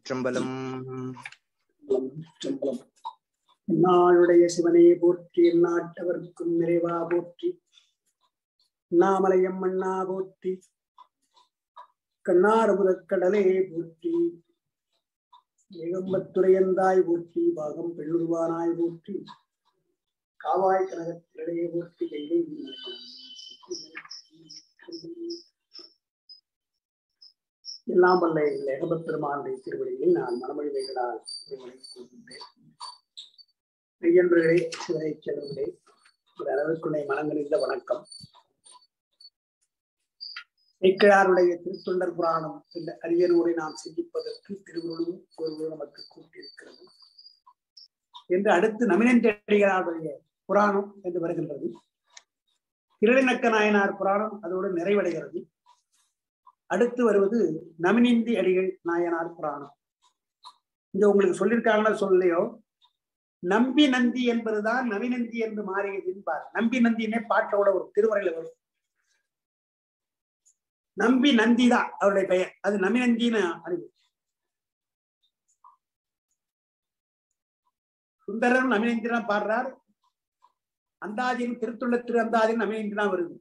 திருச்சிற்றம்பலம் சம்பளம் நாளுடைய சிவனே போற்றி நாட்டவர்க்கும் நிறைவா போற்றி நாமலையம் மண்ணா போற்றி கண்ணாரபுரக் கடலே போற்றி ஏகம்பத்துறையந்தாய் போற்றி பாகம் பெண்ணுருவானாய் போற்றி காவாய் கனகத்திலே போற்றி கையை எல்லாம் வல்ல ஏகபத் பெருமானுடைய திருவடிகளை நான் மனமொழி வைகளால் கொள்கின்றேன் மெய்யன்பர்களே சிவனை செல்வர்களே ஒரு அளவுக்குள்ளே மனங்களிந்த வணக்கம் மெய்க்கிழாருடைய திருத்தொண்டர் புராணம் என்ற அரிய நூலை நாம் சிந்திப்பதற்கு திருவுருளும் ஒருவரும் நமக்கு கூட்டியிருக்கிறது என்று அடுத்து நமினந்தடிகளாருடைய புராணம் என்று வருகின்றது திருநக்க நாயனார் புராணம் அதோடு நிறைவடைகிறது அடுத்து வருவது நமினிந்தி அடிகள் நாயனார் புராணம் இங்க உங்களுக்கு சொல்லியிருக்காங்களா சொல்லலையோ நம்பி நந்தி என்பதுதான் நவிநந்தி என்று மாறியது என்பார் நம்பி நந்தினே பாட்டோட ஒரு திருவரையில வரும் நம்பி நந்தி தான் அவருடைய பெயர் அது நமிநந்தின்னு அறிவு சுந்தரன் நமிநந்தி தான் பாடுறார் அந்தாதியின் திருத்துள்ள திரு அந்தாதியின் நமிநந்தி தான் வருது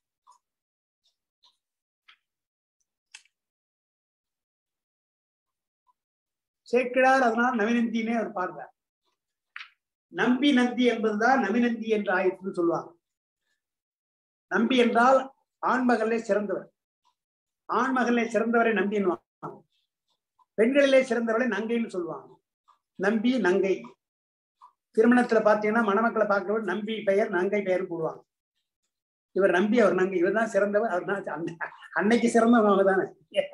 சேக்கிழார் அதனால் நவிநந்தினே அவர் பாடுறார் நம்பி நந்தி என்பதுதான் நவிநந்தி என்று ஆயிற்றுன்னு சொல்லுவாங்க நம்பி என்றால் ஆண்மகளிலே சிறந்தவர் ஆண்மகளிலே சிறந்தவரை நம்பின்னுவாங்க பெண்களிலே சிறந்தவரை நங்கைன்னு சொல்லுவாங்க நம்பி நங்கை திருமணத்துல பாத்தீங்கன்னா மணமக்களை பார்க்கிறவர் நம்பி பெயர் நங்கை பெயர் போடுவாங்க இவர் நம்பி அவர் நங்கை இவர் தான் சிறந்தவர் அவர் தான் அன்னைக்கு சிறந்தவங்க அவங்க தானே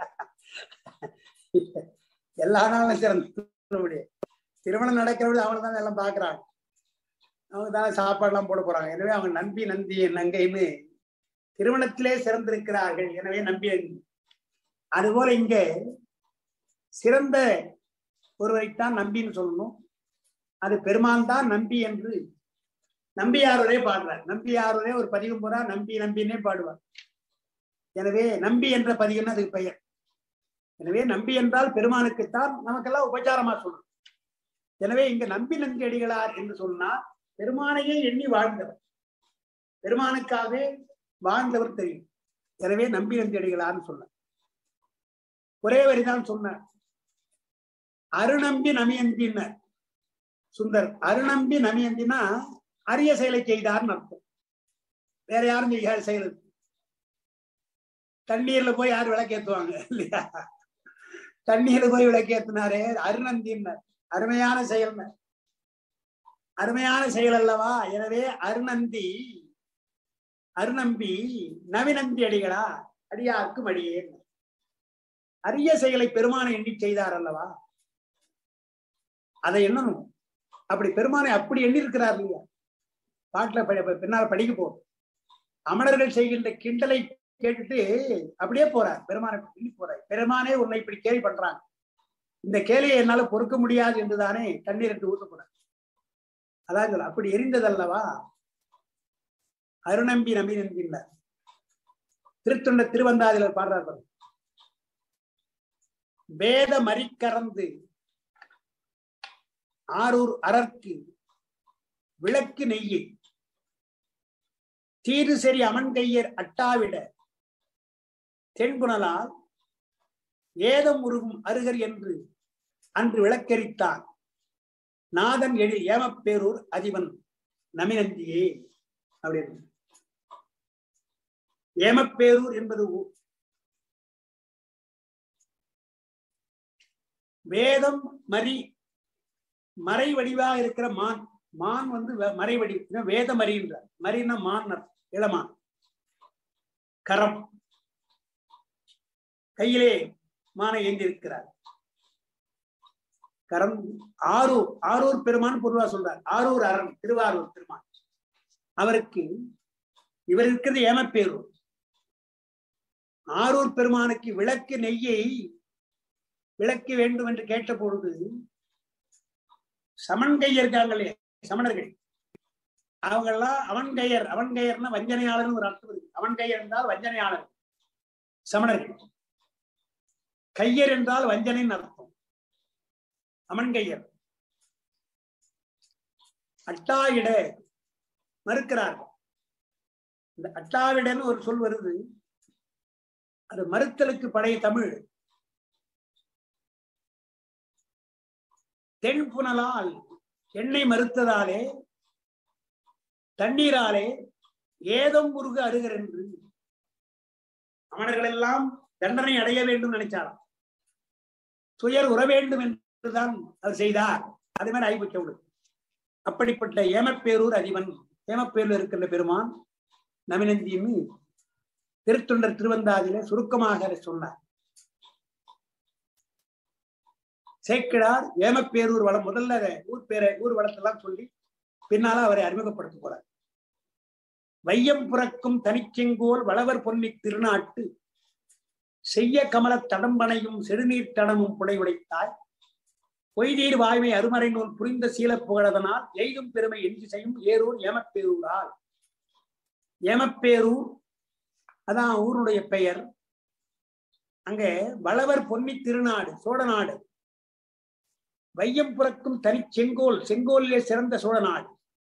எல்லா நாளும் சிறந்த திருமணம் நடக்கிறவங்க அவங்க தான் எல்லாம் பாக்குறாங்க அவங்க தானே சாப்பாடு எல்லாம் போட போறாங்க எனவே அவங்க நம்பி நந்தி நங்கைன்னு திருமணத்திலே சிறந்திருக்கிறார்கள் எனவே நம்பி அதுபோல இங்க சிறந்த ஒருவரைத்தான் நம்பின்னு சொல்லணும் அது பெருமான் தான் நம்பி என்று நம்பியாரே பாடுறார் நம்பியாரே ஒரு பதிகம் போறா நம்பி நம்பினே பாடுவார் எனவே நம்பி என்ற பதிகம் அதுக்கு பெயர் எனவே நம்பி என்றால் பெருமானுக்குத்தான் நமக்கெல்லாம் உபச்சாரமா சொல்லணும் எனவே இங்க நம்பி நம்பி அடிகளார் என்று சொன்னால் பெருமானையே எண்ணி வாழ்ந்தவர் பெருமானுக்காக வாழ்ந்தவர் தெரியும் எனவே நம்பி நம்பி அடிகளார்னு சொன்ன ஒரே வரிதான் சொன்னார் அருநம்பி நமியந்தினர் சுந்தர் அருநம்பி நமியந்தினா அரிய செயலை செய்தார்னு அர்த்தம் வேற யாரும் செய்யாத செயல் தண்ணீர்ல போய் யார் விளக்கேத்துவாங்க இல்லையா தண்ணீர்ல போய் விளக்கேத்தினாரே அருநந்தின்னர் அருமையான செயல் அருமையான செயல் அல்லவா எனவே அருநந்தி அருநம்பி நவிநந்தி அடிகளா அடியாருக்கும் அடியே அரிய செயலை பெருமானை எண்ணி செய்தார் அல்லவா அதை எண்ணணும் அப்படி பெருமானை அப்படி எண்ணி இருக்கிறார் இல்லையா பாட்டுல பின்னால் படிக்க போ அமரர்கள் செய்கின்ற கிண்டலை கேட்டுட்டு அப்படியே போறார் பெருமானை சொல்லி போறார் பெருமானே உன்னை இப்படி கேள்வி பண்றாங்க இந்த கேலியை என்னால பொறுக்க முடியாது என்றுதானே தண்ணீர் எடுத்து ஊத்த போறார் அதான் சொல்ல அப்படி எரிந்ததல்லவா அருநம்பி நம்பி நம்பினார் திருத்தொண்ட திருவந்தாதில பாடுறார் வேத மறிக்கறந்து ஆரூர் அரற்கு விளக்கு நெய்யை தீது சரி அமன்கையர் அட்டாவிட தென்புணலால் ஏதம் உருகும் அருகர் என்று அன்று விளக்கரித்தான் நாதன் எழில் ஏமப்பேரூர் அதிபன் நமினந்தியே அப்படின்னு ஏமப்பேரூர் என்பது வேதம் மறி மறை வடிவாக இருக்கிற மான் மான் வந்து மறை வடி வேத மறின்றார் மறின மான் இளமான் கரம் கையிலே மானை ஏந்திருக்கிறார் கரம் ஆரூர் ஆரூர் பெருமான் பொதுவா சொல்றார் ஆரூர் அரண் திருவாரூர் பெருமான் அவருக்கு இவர் இருக்கிறது ஏமப்பேரூர் ஆரூர் பெருமானுக்கு விளக்கு நெய்யை விளக்க வேண்டும் என்று கேட்ட பொழுது சமன்கையர் இருக்காங்களே சமணர்கள் அவங்க எல்லாம் அவன்கையர் அவன்கையர்னா வஞ்சனையாளர் ஒரு அர்த்தம் இருக்கு அவன்கையர் என்றால் வஞ்சனையாளர் சமணர்கள் கையர் என்றால் வஞ்சனைன்னு அர்த்தம் அமன்கையர் அட்டாயிட மறுக்கிறார்கள் இந்த அட்டாவிடன்னு ஒரு சொல் வருது அது மறுத்தலுக்கு பழைய தமிழ் தென் புனலால் எண்ணெய் மறுத்ததாலே தண்ணீராலே ஏதம் முருக அருகர் என்று அமணர்கள் எல்லாம் தண்டனை அடைய வேண்டும் நினைச்சாராம் துயர் உற வேண்டும் என்றுதான் அவர் செய்தார் அது மாதிரி ஆய்வு அப்படிப்பட்ட ஏமப்பேரூர் அதிபன் ஏமப்பேரூர் இருக்கின்ற பெருமான் நவினந்தின்னு திருத்தொண்டர் திருவந்தாதியில சுருக்கமாக சொன்னார் சேக்கிழார் ஏமப்பேரூர் வளம் முதல்ல ஊர் பேரை ஊர் வளத்தெல்லாம் சொல்லி பின்னால அவரை அறிமுகப்படுத்த போறார் வையம் புறக்கும் தனிச்செங்கோல் வளவர் பொன்னி திருநாட்டு செய்ய கமல தடம்பனையும் செடுநீர் தடமும் புடை உடைத்தாய் பொய்தீர் வாய்மை அருமறை நூல் புரிந்த சீல புகழதனால் எய்தும் பெருமை என்று செய்யும் ஏரூர் ஏமப்பேரூரால் ஏமப்பேரூர் அதான் ஊருடைய பெயர் அங்க வளவர் பொன்னி திருநாடு சோழநாடு வையம் புறக்கும் தனி செங்கோல் செங்கோலிலே சிறந்த சோழநாடு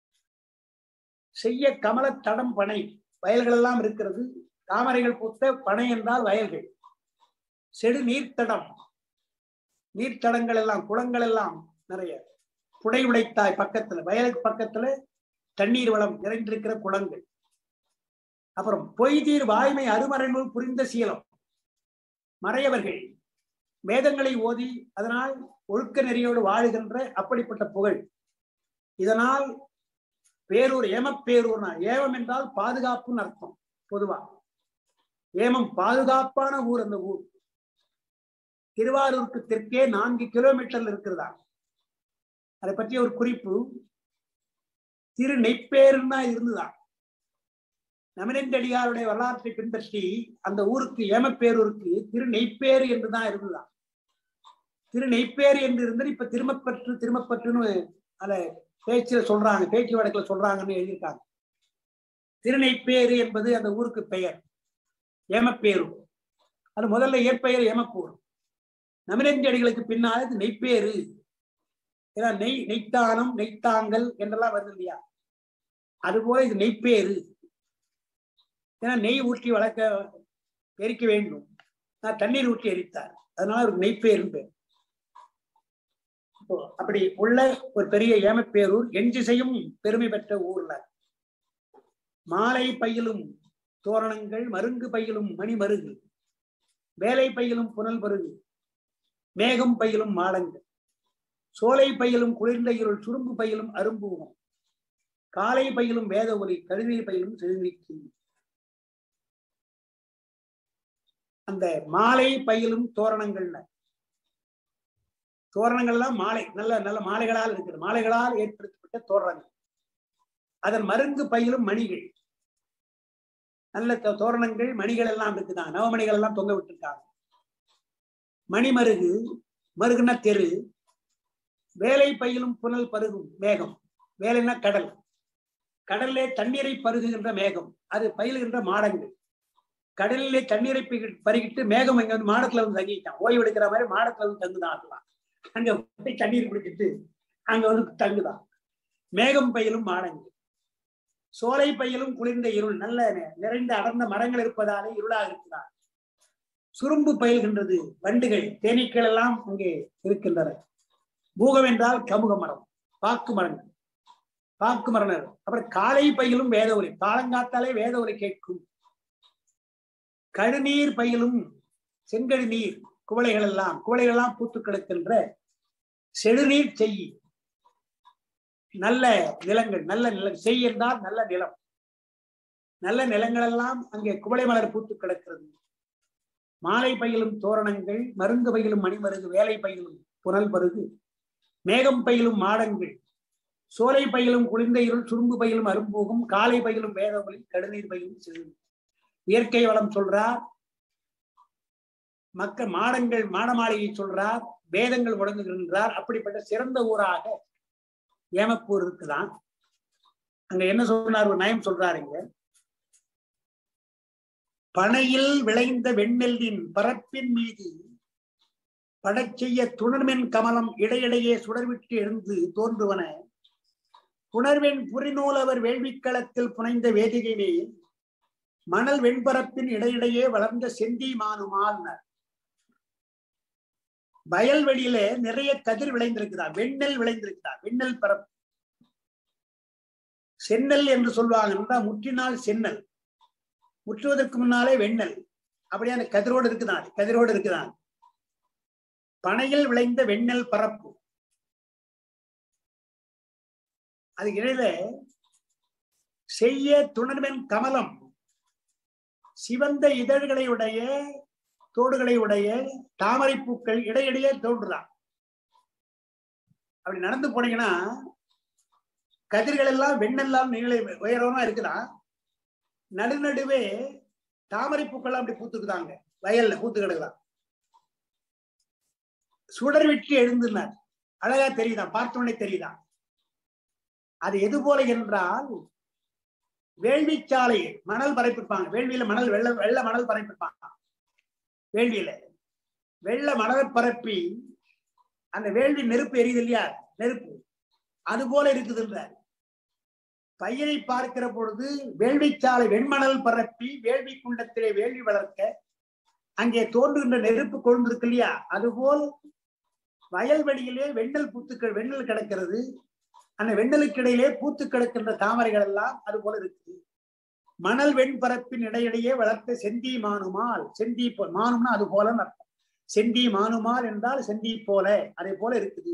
செய்ய கமல தடம் பனை வயல்கள் எல்லாம் இருக்கிறது தாமரைகள் பூத்த பனை என்றால் வயல்கள் செடு நீர்த்தடம் நீர்த்தடங்கள் எல்லாம் குளங்கள் எல்லாம் நிறைய புடை உடைத்தாய் பக்கத்துல வயலுக்கு பக்கத்துல தண்ணீர் வளம் நிறைந்திருக்கிற குளங்கள் அப்புறம் பொய்தீர் வாய்மை அருமறை நூல் புரிந்த சீலம் மறையவர்கள் வேதங்களை ஓதி அதனால் ஒழுக்க நெறியோடு வாழுகின்ற அப்படிப்பட்ட புகழ் இதனால் பேரூர் ஏமப்பேரூர்னா ஏமம் என்றால் பாதுகாப்புன்னு அர்த்தம் பொதுவா ஏமம் பாதுகாப்பான ஊர் அந்த ஊர் திருவாரூருக்கு தெற்கே நான்கு கிலோமீட்டர்ல இருக்கிறதா அதை பற்றிய ஒரு குறிப்பு திரு நெய்ப்பேருன்னா இருந்துதான் நமினந்தடியாருடைய வரலாற்றை பின்பற்றி அந்த ஊருக்கு ஏமப்பேரூருக்கு திரு நெய்ப்பேறு என்றுதான் இருந்துதான் திரு நெய்ப்பேறு என்று இருந்து இப்ப திருமப்பற்று திருமப்பற்றுன்னு அத பேச்சுல சொல்றாங்க பேச்சு வழக்குல சொல்றாங்கன்னு எழுதியிருக்காங்க திருநெய்ப்பேறு என்பது அந்த ஊருக்கு பெயர் ஏமப்பேரு அது முதல்ல இயற்பெயர் ஏமப்பூர் நமினஞ்சடிகளுக்கு பின்னால் இது நெய்ப்பேறு ஏன்னா நெய் நெய்த்தானம் நெய்த்தாங்கல் என்றெல்லாம் வருது இல்லையா அதுபோல இது நெய்ப்பேறு ஏன்னா நெய் ஊற்றி வளர்க்க எரிக்க வேண்டும் நான் தண்ணீர் ஊற்றி எரித்தார் அதனால ஒரு நெய்ப்பேருன்னு பேர் அப்படி உள்ள ஒரு பெரிய ஏமப்பேரூர் எஞ்சிசையும் பெருமை பெற்ற ஊர்ல மாலை பையிலும் தோரணங்கள் மருங்கு பையிலும் மணி மருகு வேலை பையிலும் புனல் பருகு மேகம் பையிலும் மாடங்கள் சோலை பையிலும் குளிர்ந்த இருள் சுரும்பு பையிலும் அரும்பூகம் காலை பையிலும் வேத ஒலி கழுநீர் பையிலும் செழுநீக்கி அந்த மாலை பையிலும் தோரணங்கள்ல தோரணங்கள்லாம் மாலை நல்ல நல்ல மாலைகளால் இருக்குது மாலைகளால் ஏற்படுத்தப்பட்ட தோரணங்கள் அதன் மருங்கு பையிலும் மணிகள் நல்ல தோரணங்கள் மணிகள் எல்லாம் இருக்குதான் நவமணிகள் எல்லாம் தொங்க விட்டுருக்காங்க மணிமருகு மருகுனா தெரு வேலை பையிலும் புனல் பருகும் மேகம் வேலைன்னா கடல் கடல்லே தண்ணீரை பருகுகின்ற மேகம் அது பயிலுகின்ற மாடங்கள் கடலிலே தண்ணீரை பருகிட்டு மேகம் இங்க வந்து மாடத்துல வந்து தங்கிட்டான் ஓய்வு எடுக்கிற மாதிரி மாடத்துல வந்து தங்குதான் அங்க போய் தண்ணீர் குடிச்சிட்டு அங்க வந்து தங்குதான் மேகம் பயிலும் மாடங்கள் சோலை பையிலும் குளிர்ந்த இருள் நல்ல நிறைந்த அடர்ந்த மரங்கள் இருப்பதாலே இருளாக இருக்கிறார் சுரும்பு பயில்கின்றது வண்டுகள் தேனீக்கள் எல்லாம் அங்கே இருக்கின்றன பூகம் என்றால் கமுக மரம் பாக்கு மரங்கள் பாக்கு மரனர் அப்புறம் காலை பையிலும் வேத ஒலி காலங்காத்தாலே வேத ஒலி கேட்கும் கழுநீர் பையிலும் செங்கழு நீர் குவளைகள் எல்லாம் குவளைகள் எல்லாம் பூத்து கிடக்கின்ற செழுநீர் செய்யி நல்ல நிலங்கள் நல்ல நிலம் செய் என்றால் நல்ல நிலம் நல்ல நிலங்கள் எல்லாம் அங்கே குவளை மலர் பூத்து கிடக்கிறது மாலை பயிலும் தோரணங்கள் மருந்து பயிலும் மணிமருகு வேலை பயிலும் புனல் பருகு மேகம் பயிலும் மாடங்கள் சோலை பயிலும் குளிர்ந்த இருள் சுரும்பு பயிலும் அரும்பூகம் காலை பயிலும் வேதவழி கடுநீர் பயிலும் சிறு இயற்கை வளம் சொல்றார் மக்கள் மாடங்கள் மாட மாளிகை சொல்றார் வேதங்கள் முடங்குகின்றார் அப்படிப்பட்ட சிறந்த ஊராக ஏமப்பூர் இருக்குதான் அங்க என்ன சொன்னார் ஒரு நயம் சொல்றாரு இங்க பனையில் விளைந்த வெண்ணெல்லின் பரப்பின் மீது படச்செய்ய துணர்மென் கமலம் இடையிடையே சுடர்விட்டு எழுந்து தோன்றுவன புணர்வெண் புரிநூலவர் வேள்விக்களத்தில் புனைந்த வேதிகை மேல் மணல் வெண்பரப்பின் இடையிடையே வளர்ந்த செந்தி மானுமால் வயல்வெளியில நிறைய கதிர் விளைந்திருக்கிறார் வெண்ணெல் விளைந்திருக்கிறார் வெண்ணெல் பரப்பு சென்னல் என்று சொல்லுவாங்க என்றால் முற்றினால் சென்னல் முற்றுவதற்கு முன்னாலே வெண்ணெல் அப்படியே அந்த கதிரோடு இருக்குதான் கதிரோடு இருக்குதான் பனையில் விளைந்த வெண்ணெல் பரப்பு அது இடையில செய்ய துணர்வென் கமலம் சிவந்த இதழ்களை உடைய தோடுகளை உடைய தாமரை பூக்கள் இடையிடையே தோன்றுதான் அப்படி நடந்து போனீங்கன்னா கதிர்கள் எல்லாம் வெண்ணெல்லாம் நீளை உயரமா இருக்குதான் நடுநடுவே தாமரை பூக்கள் அப்படி பூத்துக்குதாங்க வயல்ல பூத்து கிடக்குதான் சுடர் விட்டு எழுந்துனார் அழகா தெரியுதான் பார்த்தோன்னே தெரியுதான் அது எது போல என்றால் வேள்விச்சாலை மணல் பரப்பிருப்பாங்க வேள்வியில மணல் வெள்ள வெள்ள மணல் பரப்பிருப்பாங்க வேள்வியில வெள்ள மணல் பரப்பி அந்த வேள்வி நெருப்பு எரியுது இல்லையா நெருப்பு அது போல இருக்குதுன்றார் பையனை பார்க்கிற பொழுது வேள்விச்சாலை வெண்மணல் பரப்பி வேள்வி குண்டத்திலே வேள்வி வளர்க்க அங்கே தோன்றுகின்ற நெருப்பு கொழுந்திருக்கு இல்லையா அதுபோல் வயல்வெளியிலே வெண்ணெல் பூத்துக்கள் வெண்ணெல் கிடக்கிறது அந்த வெண்ணலுக்கு இடையிலே பூத்து கிடக்கின்ற தாமரைகள் எல்லாம் அது போல இருக்கு மணல் வெண்பரப்பின் இடையிடையே வளர்த்த செந்தி மானுமால் செந்தி போ மானும்னா அது போல அர்த்தம் செந்தி மானுமால் என்றால் செந்தி போல அதே போல இருக்குது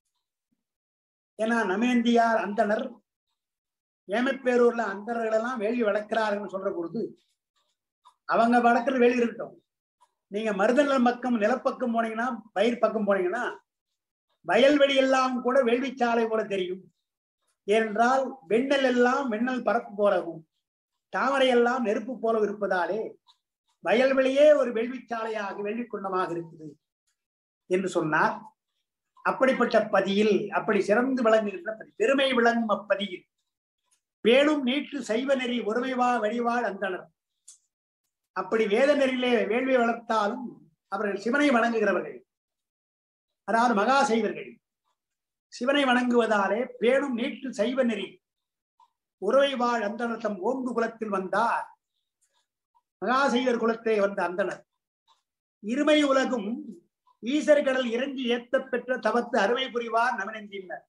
ஏன்னா நமேந்தியார் அந்தனர் ஏமப்பேரூர்ல அந்தர்கள் எல்லாம் வேள்வி வளர்க்கிறார்கள் சொல்ற பொழுது அவங்க வளர்க்குற வேலி இருக்கட்டும் நீங்க மருதநலம் பக்கம் நிலப்பக்கம் போனீங்கன்னா பயிர் பக்கம் போனீங்கன்னா வயல்வெளி எல்லாம் கூட வேள்விச்சாலை போல தெரியும் ஏனென்றால் வெண்ணெல் எல்லாம் வெண்ணெல் பரப்பு போலவும் தாமரை எல்லாம் நெருப்பு போல இருப்பதாலே வயல்வெளியே ஒரு வேள்விச்சாலையாக வேள்விக்குண்டமாக இருக்குது என்று சொன்னார் அப்படிப்பட்ட பதியில் அப்படி சிறந்து விளங்குகின்ற பதி பெருமை விளங்கும் அப்பதியில் பேணும் நீட்டு சைவ நெறி ஒருமைவா வழிவாழ் அந்தனர் அப்படி வேத நெறியிலே வேள்வி வளர்த்தாலும் அவர்கள் சிவனை வணங்குகிறவர்கள் அதாவது மகா சைவர்கள் சிவனை வணங்குவதாலே பேணும் நீட்டு சைவ நெறி உறவை வாழ் அந்தனர் தம் ஓங்கு குலத்தில் வந்தார் மகாசைவர் குலத்தை வந்த அந்தனர் இருமை உலகும் ஈசர் கடல் இறங்கி ஏத்த பெற்ற தவத்து அருமை புரிவார் நவனெஞ்சினர்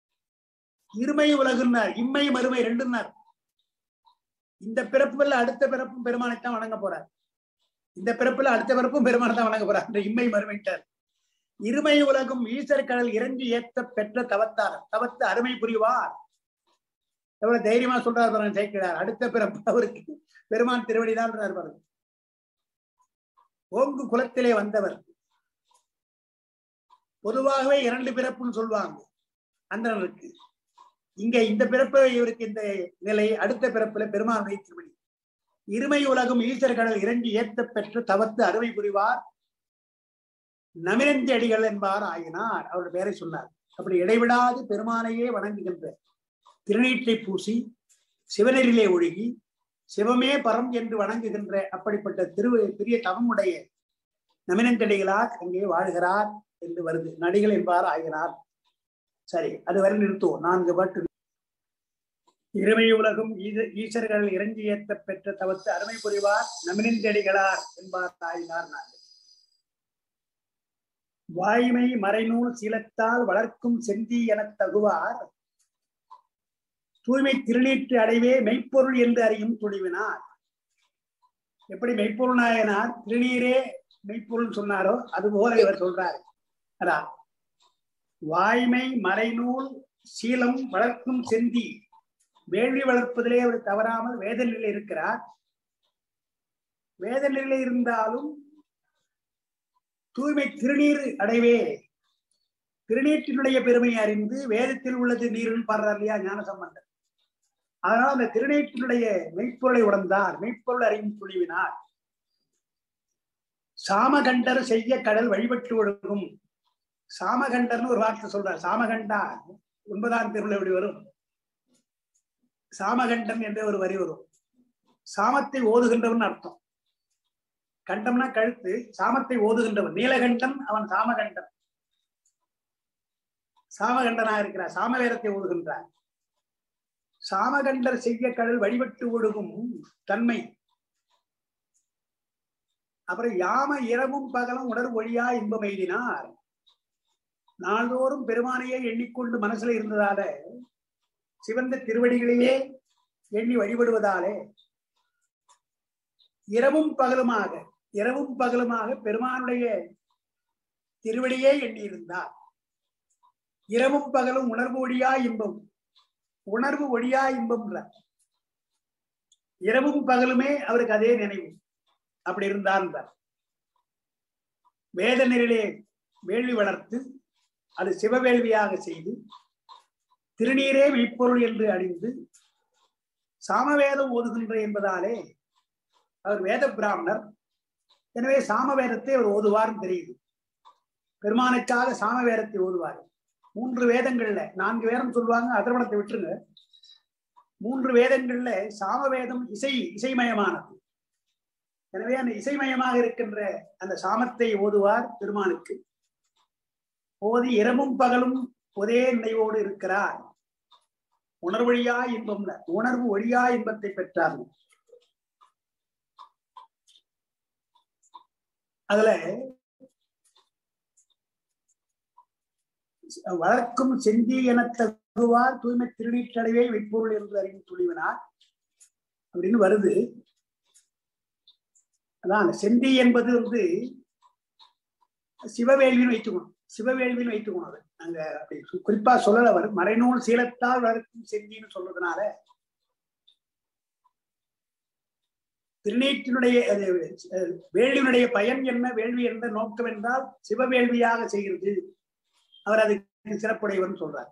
இருமை உலகுன்னார் இம்மை மறுமை ரெண்டுன்னார் இந்த பிறப்புல அடுத்த பிறப்பும் பெருமானைத்தான் வணங்க போறார் இந்த பிறப்புல அடுத்த பிறப்பும் பெருமானை தான் வணங்க போறார் இந்த இம்மை மறுமைட்டார் இருமை உலகும் ஈசர் கடல் இறங்கி ஏத்த பெற்ற தவத்தார் தவத்து அருமை புரிவார் எவ்வளவு தைரியமா சொல்றாரு பாருங்க சேர்க்கிறார் அடுத்த பிறப்பு அவருக்கு பெருமான் திருவடிதான் பாருங்க ஓங்கு குலத்திலே வந்தவர் பொதுவாகவே இரண்டு பிறப்புன்னு சொல்லுவாங்க அந்தனருக்கு இங்க இந்த பிறப்பு இவருக்கு இந்த நிலை அடுத்த பிறப்புல பெருமானுடைய திருவடி இருமை உலகம் ஈசர் கடல் இறங்கி ஏத்த பெற்று தவத்து அறுவை புரிவார் நமிரந்தி அடிகள் என்பார் ஆகினார் அவருடைய பெயரை சொன்னார் அப்படி இடைவிடாது பெருமானையே வணங்குகின்ற திருநீற்றை பூசி சிவனரிலே ஒழுகி சிவமே பரம் என்று வணங்குகின்ற அப்படிப்பட்ட திரு பெரிய தவமுடைய நமினந்தடிகளார் அங்கே வாழ்கிறார் என்று வருது நடிகள் என்பார் ஆகிறார் சரி அது வரை நிறுத்துவோம் நான்கு பாட்டு இருமை உலகம் ஈத- ஈசர்கள் இறங்கி ஏத்த பெற்ற தவத்து அருமை புரிவார் நமினந்தடிகளார் என்பார் ஆயினார் நாங்கள் வாய்மை மறைநூல் சீலத்தால் வளர்க்கும் செந்தி எனத் தகுவார் தூய்மை திருநீற்று அடைவே மெய்ப்பொருள் என்று அறியும் துணிவினார் எப்படி மெய்ப்பொருள் நாயனார் திருநீரே மெய்ப்பொருள் சொன்னாரோ அது போல இவர் சொல்றாரு அதான் வாய்மை மறைநூல் சீலம் வளர்க்கும் செந்தி வேள்வி வளர்ப்பதிலே அவர் தவறாமல் வேத நிலையில் இருக்கிறார் வேத நிலையில் இருந்தாலும் தூய்மை திருநீர் அடைவே திருநீற்றினுடைய பெருமையை அறிந்து வேதத்தில் உள்ளது நீருன்னு பாடுறார் இல்லையா ஞானசம்பந்தர் அதனால் அந்த திருநீற்றினுடைய மெய்ப்பொருளை உணர்ந்தார் மெய்ப்பொருள் அறியும் துணிவினார் சாமகண்டர் செய்ய கடல் வழிபட்டு ஒழுகும் சாமகண்டர்னு ஒரு வார்த்தை சொல்றார் சாமகண்டா ஒன்பதாம் திருவிழா எப்படி வரும் சாமகண்டன் என்ற ஒரு வரி வரும் சாமத்தை ஓதுகின்றவன் அர்த்தம் கண்டம்னா கழுத்து சாமத்தை ஓதுகின்றவன் நீலகண்டன் அவன் சாமகண்டன் சாமகண்டனா இருக்கிறார் சாமவேதத்தை ஓதுகின்றார் சாமகண்டர் செய்ய கடல் வழிபட்டு ஒழுகும் தன்மை அப்புறம் யாம இரவும் பகலும் உணர் ஒழியா இன்பம் எய்தினார் நாள்தோறும் பெருமானையே எண்ணிக்கொண்டு மனசுல இருந்ததால சிவந்த திருவடிகளையே எண்ணி வழிபடுவதாலே இரவும் பகலுமாக இரவும் பகலுமாக பெருமானுடைய திருவடியே எண்ணியிருந்தார் இரவும் பகலும் உணர்வு ஒழியா இன்பம் உணர்வு ஒழியா இன்பம் இரவும் பகலுமே அவருக்கு அதே நினைவு அப்படி இருந்தார் வேத நெறிலே வேள்வி வளர்த்து அது சிவவேள்வியாக செய்து திருநீரே மெய்ப்பொருள் என்று அறிந்து சாமவேதம் ஓதுகின்ற என்பதாலே அவர் வேத பிராமணர் எனவே சாமவேதத்தை அவர் ஓதுவார்னு தெரியுது பெருமானுக்காக சாமவேதத்தை ஓதுவார் மூன்று வேதங்கள்ல நான்கு வேதம் சொல்லுவாங்க அதர்வணத்தை விட்டுருங்க மூன்று வேதங்கள்ல சாமவேதம் இசை இசைமயமானது எனவே அந்த இசைமயமாக இருக்கின்ற அந்த சாமத்தை ஓதுவார் பெருமானுக்கு ஓதி இரவும் பகலும் ஒரே நினைவோடு இருக்கிறார் உணர்வழியா இன்பம் உணர்வு ஒழியா இன்பத்தை பெற்றார் அதுல வளர்க்கும் செந்தி என தகுவார் தூய்மை திருநீற்றடைவே வைப்பொருள் என்று அறியும் துணிவினார் அப்படின்னு வருது அதான் செந்தி என்பது வந்து சிவவேள்வின்னு வைத்துக்கணும் சிவவேள்வின்னு வைத்துக்கணும் அது அங்க அப்படி குறிப்பா சொல்லல வரும் மறைநூல் சீலத்தால் வளர்க்கும் செந்தின்னு சொல்றதுனால திருநீற்றினுடைய வேள்வியினுடைய பயன் என்ன வேள்வி என்ற நோக்கம் என்றால் சிவவேள்வியாக செய்கிறது அவர் அதுக்கு சிறப்புடையவர் சொல்றார்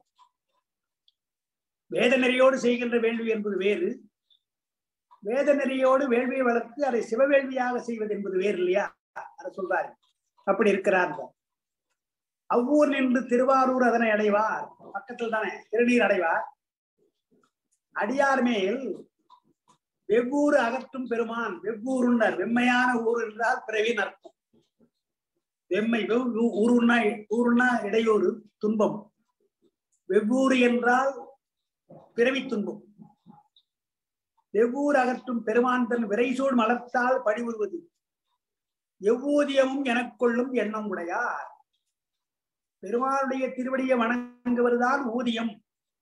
வேத நெறியோடு செய்கின்ற வேள்வி என்பது வேறு வேத நெறியோடு வேள்வியை வளர்த்து அதை சிவவேள்வியாக செய்வது என்பது வேறு இல்லையா அதை சொல்றாரு அப்படி இருக்கிறார் அவ்வூர் நின்று திருவாரூர் அதனை அடைவார் பக்கத்தில் தானே திருநீர் அடைவார் அடியார் மேல் வெவ்வூறு அகற்றும் பெருமான் வெவ்வூருன்னர் வெம்மையான ஊர் என்றால் பிறவின் அர்த்தம் வெம்மை ஊருன்னா ஊருன்னா இடையூறு துன்பம் வெவ்வூறு என்றால் பிறவி துன்பம் வெவ்வூர் அகற்றும் பெருமான் தன் விரைசூழ் மலர்த்தால் படிவுறுவது எவ்வூதியமும் எனக்கொள்ளும் எண்ணம் உடையார் பெருமானுடைய திருவடியை வணங்குவதுதான் ஊதியம்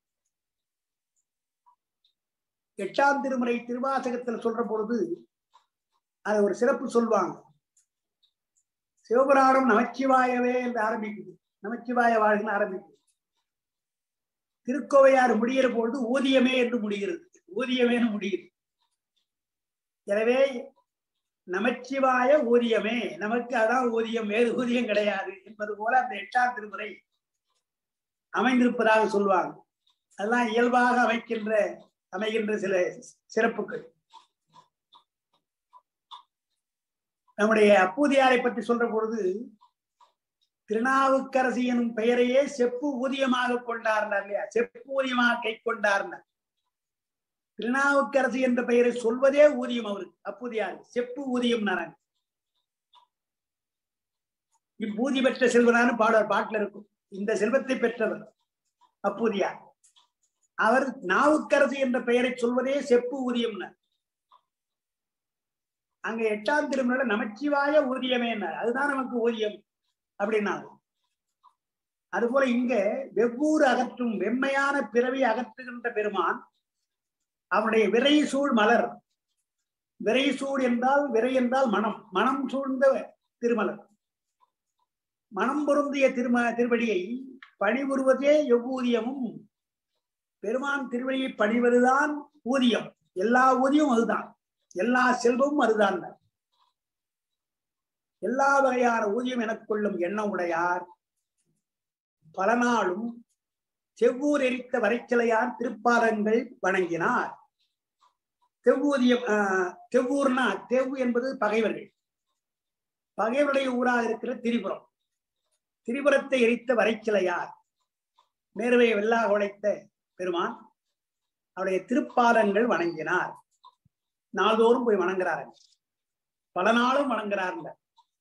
எட்டாம் திருமுறை திருவாசகத்தில் சொல்ற பொழுது அது ஒரு சிறப்பு சொல்லுவாங்க சிவபுராணம் நமச்சிவாயவே என்று ஆரம்பிக்குது நமச்சிவாய வாழ்கின்னு ஆரம்பிக்குது திருக்கோவையார் முடிகிற பொழுது ஊதியமே என்று முடிகிறது ஊதியமே முடியுது எனவே நமச்சிவாய ஊதியமே நமக்கு அதான் ஊதியம் வேறு ஊதியம் கிடையாது என்பது போல அந்த எட்டாம் திருமுறை அமைந்திருப்பதாக சொல்லுவாங்க அதெல்லாம் இயல்பாக அமைக்கின்ற அமைகின்ற சில சிறப்புகள் நம்முடைய அப்பூதியாரை பற்றி சொல்ற பொழுது திருநாவுக்கரசி எனும் பெயரையே செப்பு ஊதியமாக கொண்டார்னார் இல்லையா செப்பு ஊதியமாக கை கொண்டார்னார் திருநாவுக்கரசு என்ற பெயரை சொல்வதே ஊதியம் அவருக்கு அப்பூதியார் செப்பு ஊதியம் நாராயண் இப்பூதி பெற்ற செல்வனான்னு பாடல் பாட்டுல இருக்கும் இந்த செல்வத்தை பெற்றவர் அப்பூதியார் அவர் நாவுக்கரசு என்ற பெயரை சொல்வதே செப்பு ஊதியம் அங்க எட்டாம் திருமுறை நமச்சிவாய ஊதியமே அதுதான் நமக்கு ஊதியம் அப்படின்னாங்க அதுபோல இங்க வெவ்வூறு அகற்றும் வெம்மையான பிறவி அகற்றுகின்ற பெருமான் அவனுடைய விரை சூழ் மலர் விரை சூழ் என்றால் விரை என்றால் மனம் மனம் சூழ்ந்த திருமலர் மனம் பொருந்திய திரும திருவடியை பணிபுரிவதே எவ்வூதியமும் பெருமான் திருவடியை பணிவதுதான் ஊதியம் எல்லா ஊதியமும் அதுதான் எல்லா செல்வமும் அதுதான் எல்லா வகையான ஊதியம் எனக் கொள்ளும் எண்ணம் உடையார் பல நாளும் செவ்வூர் எரித்த வரைச்சிலையார் திருப்பாதங்கள் வணங்கினார் தெவ்வூதியம் தெவ்வூர்னா தெவ்வு என்பது பகைவர்கள் பகைவருடைய ஊராக இருக்கிற திரிபுரம் திரிபுரத்தை எரித்த வரைச்சிலையார் மேருவை வெல்லாக உழைத்த பெருமான் அவருடைய திருப்பாதங்கள் வணங்கினார் நாள்தோறும் போய் வணங்குறார்கள் பல நாளும் வணங்குறாருங்க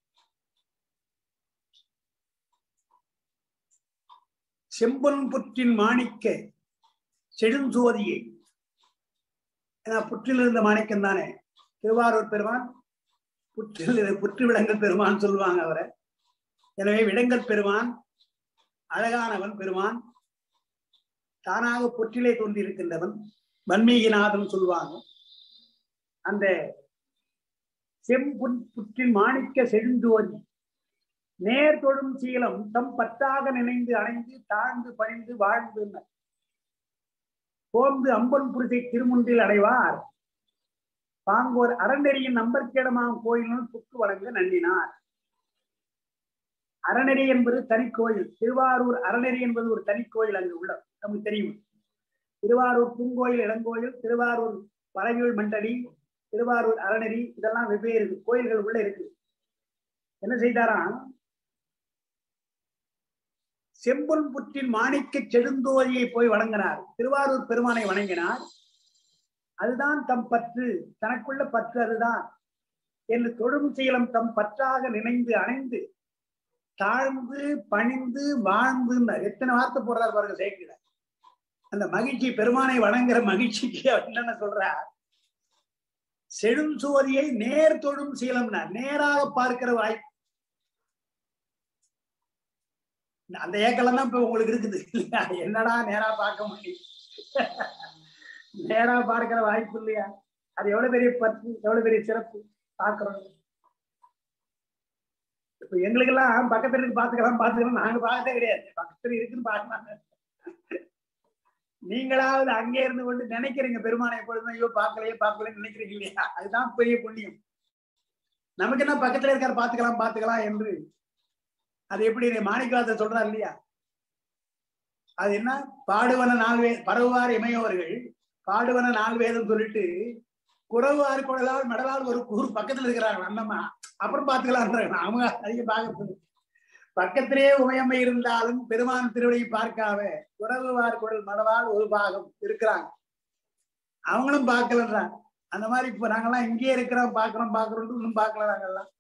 செம்பொன் புற்றின் மாணிக்க செழுஞ்சோதியை ஏன்னா புற்றில் இருந்த மாணிக்கம் தானே திருவாரூர் பெருமான் புற்றில் இரு- புற்று விலங்கல் பெருமான் சொல்லுவாங்க அவரை எனவே விலங்கல் பெருமான் அழகானவன் பெருமான் தானாக புற்றிலே தோன்றியிருக்கின்றவன் வன்மீகிநாதன் சொல்லுவாங்க அந்த செம்புன் புற்றின் மாணிக்க செழுந்தோதி நேர் தொழும் சீலம் தம் பத்தாக நினைந்து அணைந்து தாழ்ந்து பணிந்து வாழ்ந்து போந்து அம்பன் புரிசை திருமுன்றில் அடைவார் பாங்கோர் அறநெறியின் நம்பர்க்கிடமாம் கோயிலும் புக்கு வழங்க நன்னினார் அறநெறி என்பது தனிக்கோயில் திருவாரூர் அறநெறி என்பது ஒரு தனிக்கோயில் அங்கு உள்ள நமக்கு தெரியும் திருவாரூர் பூங்கோயில் இளங்கோயில் திருவாரூர் பழவியூர் மண்டடி திருவாரூர் அறநெறி இதெல்லாம் வெவ்வேறு கோயில்கள் உள்ள இருக்கு என்ன செய்தாராம் செம்பொன் புற்றின் மாணிக்க செழுந்தோதியை போய் வணங்கினார் திருவாரூர் பெருமானை வணங்கினார் அதுதான் தம் பற்று தனக்குள்ள பற்று அதுதான் என்று தொழும் சீலம் தம் பற்றாக நினைந்து அணைந்து தாழ்ந்து பணிந்து வாழ்ந்து எத்தனை வார்த்தை போடுறாரு பாருங்க சேர்க்கல அந்த மகிழ்ச்சி பெருமானை வணங்குற மகிழ்ச்சிக்கு அவர் என்னென்ன சொல்றார் செழுஞ்சோதியை நேர் தொழும் சீலம்னா நேராக பார்க்கிற வாய்ப்பு அந்த ஏக்கலம் தான் இப்ப உங்களுக்கு இருக்குது இல்லையா என்னடா நேரா பார்க்க முடியும் நேரா பார்க்கிற வாய்ப்பு இல்லையா அது எவ்வளவு பெரிய பற்று எவ்வளவு பெரிய சிறப்பு பார்க்கிறோம் இப்ப எங்களுக்கு எல்லாம் பக்கத்துல இருக்கு பாத்துக்கலாம் பாத்துக்கலாம் நாங்க பார்த்ததே கிடையாது பக்கத்துல இருக்குன்னு பார்க்கலாம் நீங்களாவது அங்கே இருந்து கொண்டு நினைக்கிறீங்க பெருமானை எப்பொழுதுமே ஐயோ பார்க்கலையே பார்க்கலையே நினைக்கிறீங்க இல்லையா அதுதான் பெரிய புண்ணியம் நமக்கு என்ன பக்கத்துல இருக்காரு பாத்துக்கலாம் பாத்துக்கலாம் என்று அது எப்படி மாணிக்கவாச சொல்றாரு இல்லையா அது என்ன பாடுவன நால்வே பரவுவார் இமையவர்கள் பாடுவன நால் வேதம் சொல்லிட்டு குறவாறு குழலால் மடலால் ஒரு ஊர் பக்கத்துல இருக்கிறாங்க அண்ணம்மா அப்புறம் பாத்துக்கலாம் அவங்க அதிகம் பார்க்கறது பக்கத்திலே உமையம்மை இருந்தாலும் பெருமான் திருவடியை பார்க்காம குறவுவார் குடல் மடவால் ஒரு பாகம் இருக்கிறாங்க அவங்களும் பார்க்கலன்றாங்க அந்த மாதிரி இப்ப நாங்கெல்லாம் இங்கே இருக்கிறோம் பாக்குறோம் பாக்குறோம் இன்னும் பார்க்கல நாங்கெல்லாம்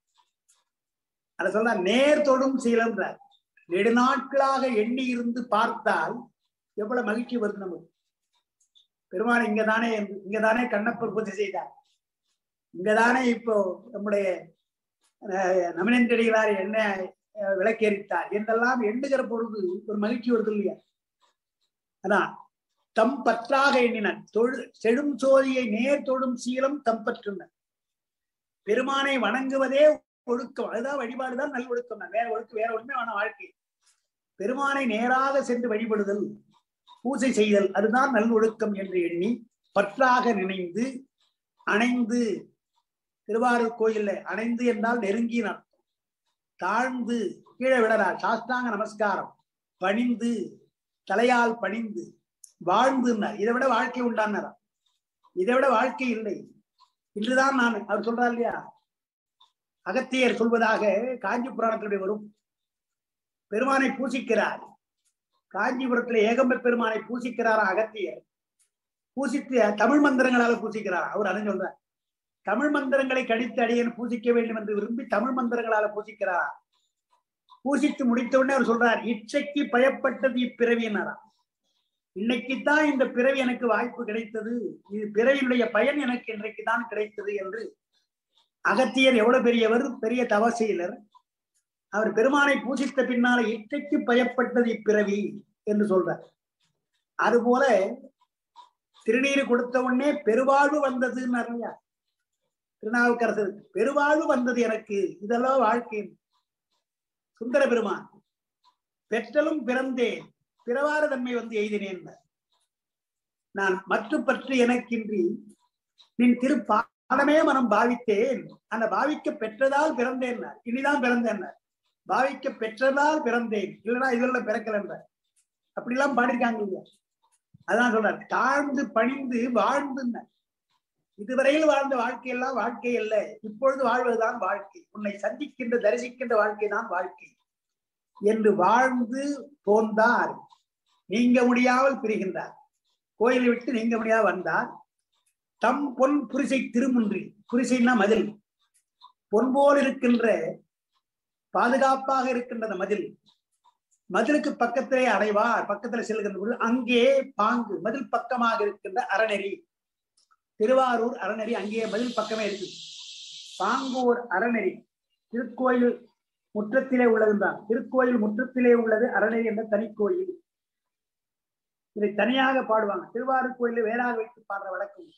அதை சொல்ல நேர் தொடும் சீலம்ன்றார் நெடுநாட்களாக எண்ணி இருந்து பார்த்தால் எவ்வளவு மகிழ்ச்சி வருது நமக்கு பெருமான் இங்கதானே இங்கதானே கண்ணப்பர் பூஜை செய்தார் இங்கதானே இப்போ நம்முடைய நமினந்தடிகளார் என்ன விளக்கேறித்தார் என்றெல்லாம் எண்ணுகிற பொழுது ஒரு மகிழ்ச்சி வருது இல்லையா அதான் தம் பற்றாக எண்ணினார் தொழு செடும் சோதியை நேர் தொடும் சீலம் தம் பற்றுனர் பெருமானை வணங்குவதே ஒழுக்கம் அதுதான் வழிபாடுதான் நல் ஒழுக்கம் வேற ஒழுக்கம் வேற ஒண்ணுமே வேணாம் வாழ்க்கை பெருமானை நேராக சென்று வழிபடுதல் பூஜை செய்தல் அதுதான் நல் ஒழுக்கம் என்று எண்ணி பற்றாக நினைந்து அணைந்து திருவாரூர் கோயில்ல அணைந்து என்றால் நெருங்கின தாழ்ந்து கீழே விடறார் சாஸ்தாங்க நமஸ்காரம் பணிந்து தலையால் பணிந்து வாழ்ந்துன்னார் இதை விட வாழ்க்கை உண்டானாரா இதை விட வாழ்க்கை இல்லை இன்றுதான் நான் அவர் சொல்றார் இல்லையா அகத்தியர் சொல்வதாக காஞ்சி புராணத்தினுடைய வரும் பெருமானை பூசிக்கிறார் காஞ்சிபுரத்துல ஏகம்ப பெருமானை பூசிக்கிறாரா அகத்தியர் பூசித்து தமிழ் மந்திரங்களால பூசிக்கிறார் அவர் அதை சொல்றார் தமிழ் மந்திரங்களை கடித்து அடியன் பூசிக்க வேண்டும் என்று விரும்பி தமிழ் மந்திரங்களால பூசிக்கிறார் பூசித்து முடித்த உடனே அவர் சொல்றார் இச்சைக்கு பயப்பட்டது இப்பிறவியினரா இன்னைக்குத்தான் இந்த பிறவி எனக்கு வாய்ப்பு கிடைத்தது இது பிறவியுடைய பயன் எனக்கு இன்றைக்கு தான் கிடைத்தது என்று அகத்தியர் எவ்வளவு பெரியவர் பெரிய தவசீலர் அவர் பெருமானை பூசித்த பின்னால இச்சைக்கு பயப்பட்டது இப்பிறவி என்று சொல்றார் அதுபோல திருநீர் கொடுத்த உடனே பெருவாழ்வு வந்ததுன்னு அறியா திருநாவுக்கரசர் பெருவாழ்வு வந்தது எனக்கு இதெல்லாம் வாழ்க்கை சுந்தர பெருமான் பெற்றலும் பிறந்தேன் பிறவார தன்மை வந்து எய்தினேன் நான் மற்ற பற்று எனக்கின்றி நின் திருப்பாடமே மனம் பாவித்தேன் அந்த பாவிக்க பெற்றதால் பிறந்தேன் இனிதான் பிறந்தேன் பாவிக்க பெற்றதால் பிறந்தேன் இல்லைன்னா இதுல பிறக்கல அப்படிலாம் பாடிருக்காங்க இல்லையா அதான் சொல்றார் தாழ்ந்து பணிந்து வாழ்ந்து இதுவரையில் வாழ்ந்த வாழ்க்கை எல்லாம் வாழ்க்கை அல்ல இப்பொழுது வாழ்வதுதான் வாழ்க்கை உன்னை சந்திக்கின்ற தரிசிக்கின்ற வாழ்க்கை தான் வாழ்க்கை என்று வாழ்ந்து போந்தார் நீங்க முடியாமல் பிரிகின்றார் கோயிலை விட்டு நீங்க முடியாத வந்தார் தம் பொன் புரிசை திருமுன்றி புரிசைன்னா மதில் பொன்போல் இருக்கின்ற பாதுகாப்பாக இருக்கின்ற அந்த மதில் மதிலுக்கு பக்கத்திலே அடைவார் பக்கத்துல செல்கின்ற பொழுது அங்கே பாங்கு மதில் பக்கமாக இருக்கின்ற அறநெறி திருவாரூர் அறநெறி அங்கே மதில் பக்கமே இருக்கு பாங்கூர் அறநெறி திருக்கோயில் முற்றத்திலே உள்ளதுதான் திருக்கோயில் முற்றத்திலே உள்ளது அறநெறி என்ற தனிக்கோயில் இதை தனியாக பாடுவாங்க திருவாரூர் கோயில வேறாக வைத்து பாடுற வழக்கம்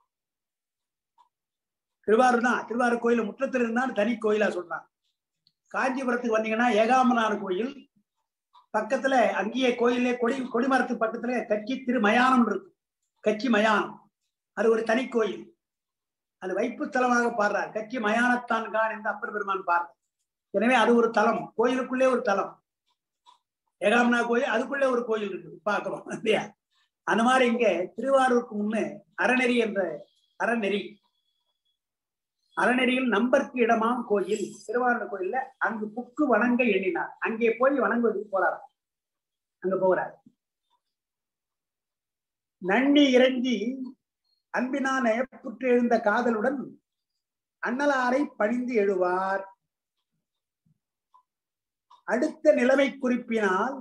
திருவாரூர் தான் திருவாரூர் கோயில் முற்றத்தில் இருந்தால் தனி கோயிலா சொல்றாங்க காஞ்சிபுரத்துக்கு வந்தீங்கன்னா ஏகாமனார் கோயில் பக்கத்துல அங்கேயே கோயிலே கொடி கொடிமரத்து பக்கத்துல கட்சி திருமயானம் இருக்கு கட்சி மயானம் அது ஒரு தனி கோயில் அது வைப்பு தலமாக பாடுறார் கட்சி மயானத்தான் கான் என்று அப்பர் பெருமான் பாடுறார் எனவே அது ஒரு தலம் கோயிலுக்குள்ளே ஒரு தலம் ஏகாமனா கோயில் அதுக்குள்ளே ஒரு கோயில் இருக்கு பார்க்கிறோம் இல்லையா அந்த மாதிரி இங்க திருவாரூருக்கு முன்னே அறநெறி என்ற அறநெறி அறநெறியில் நம்பருக்கு இடமாம் கோயில் திருவாரூர் கோயில்ல அங்கு புக்கு வணங்க எண்ணினார் அங்கே போய் வணங்குவதற்கு போறார் அங்க போகிறார் நன்னி இறங்கி அன்பினா நயப்புற்று எழுந்த காதலுடன் அண்ணலாரை பணிந்து எழுவார் அடுத்த நிலைமை குறிப்பினால்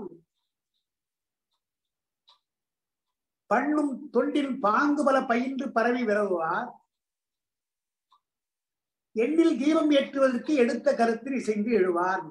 பண்ணும் தொண்டின் பாங்கு பல பயின்று பரவி விரவுவார் எண்ணில் தீபம் ஏற்றுவதற்கு எடுத்த கருத்தில் இசைந்து எழுவார்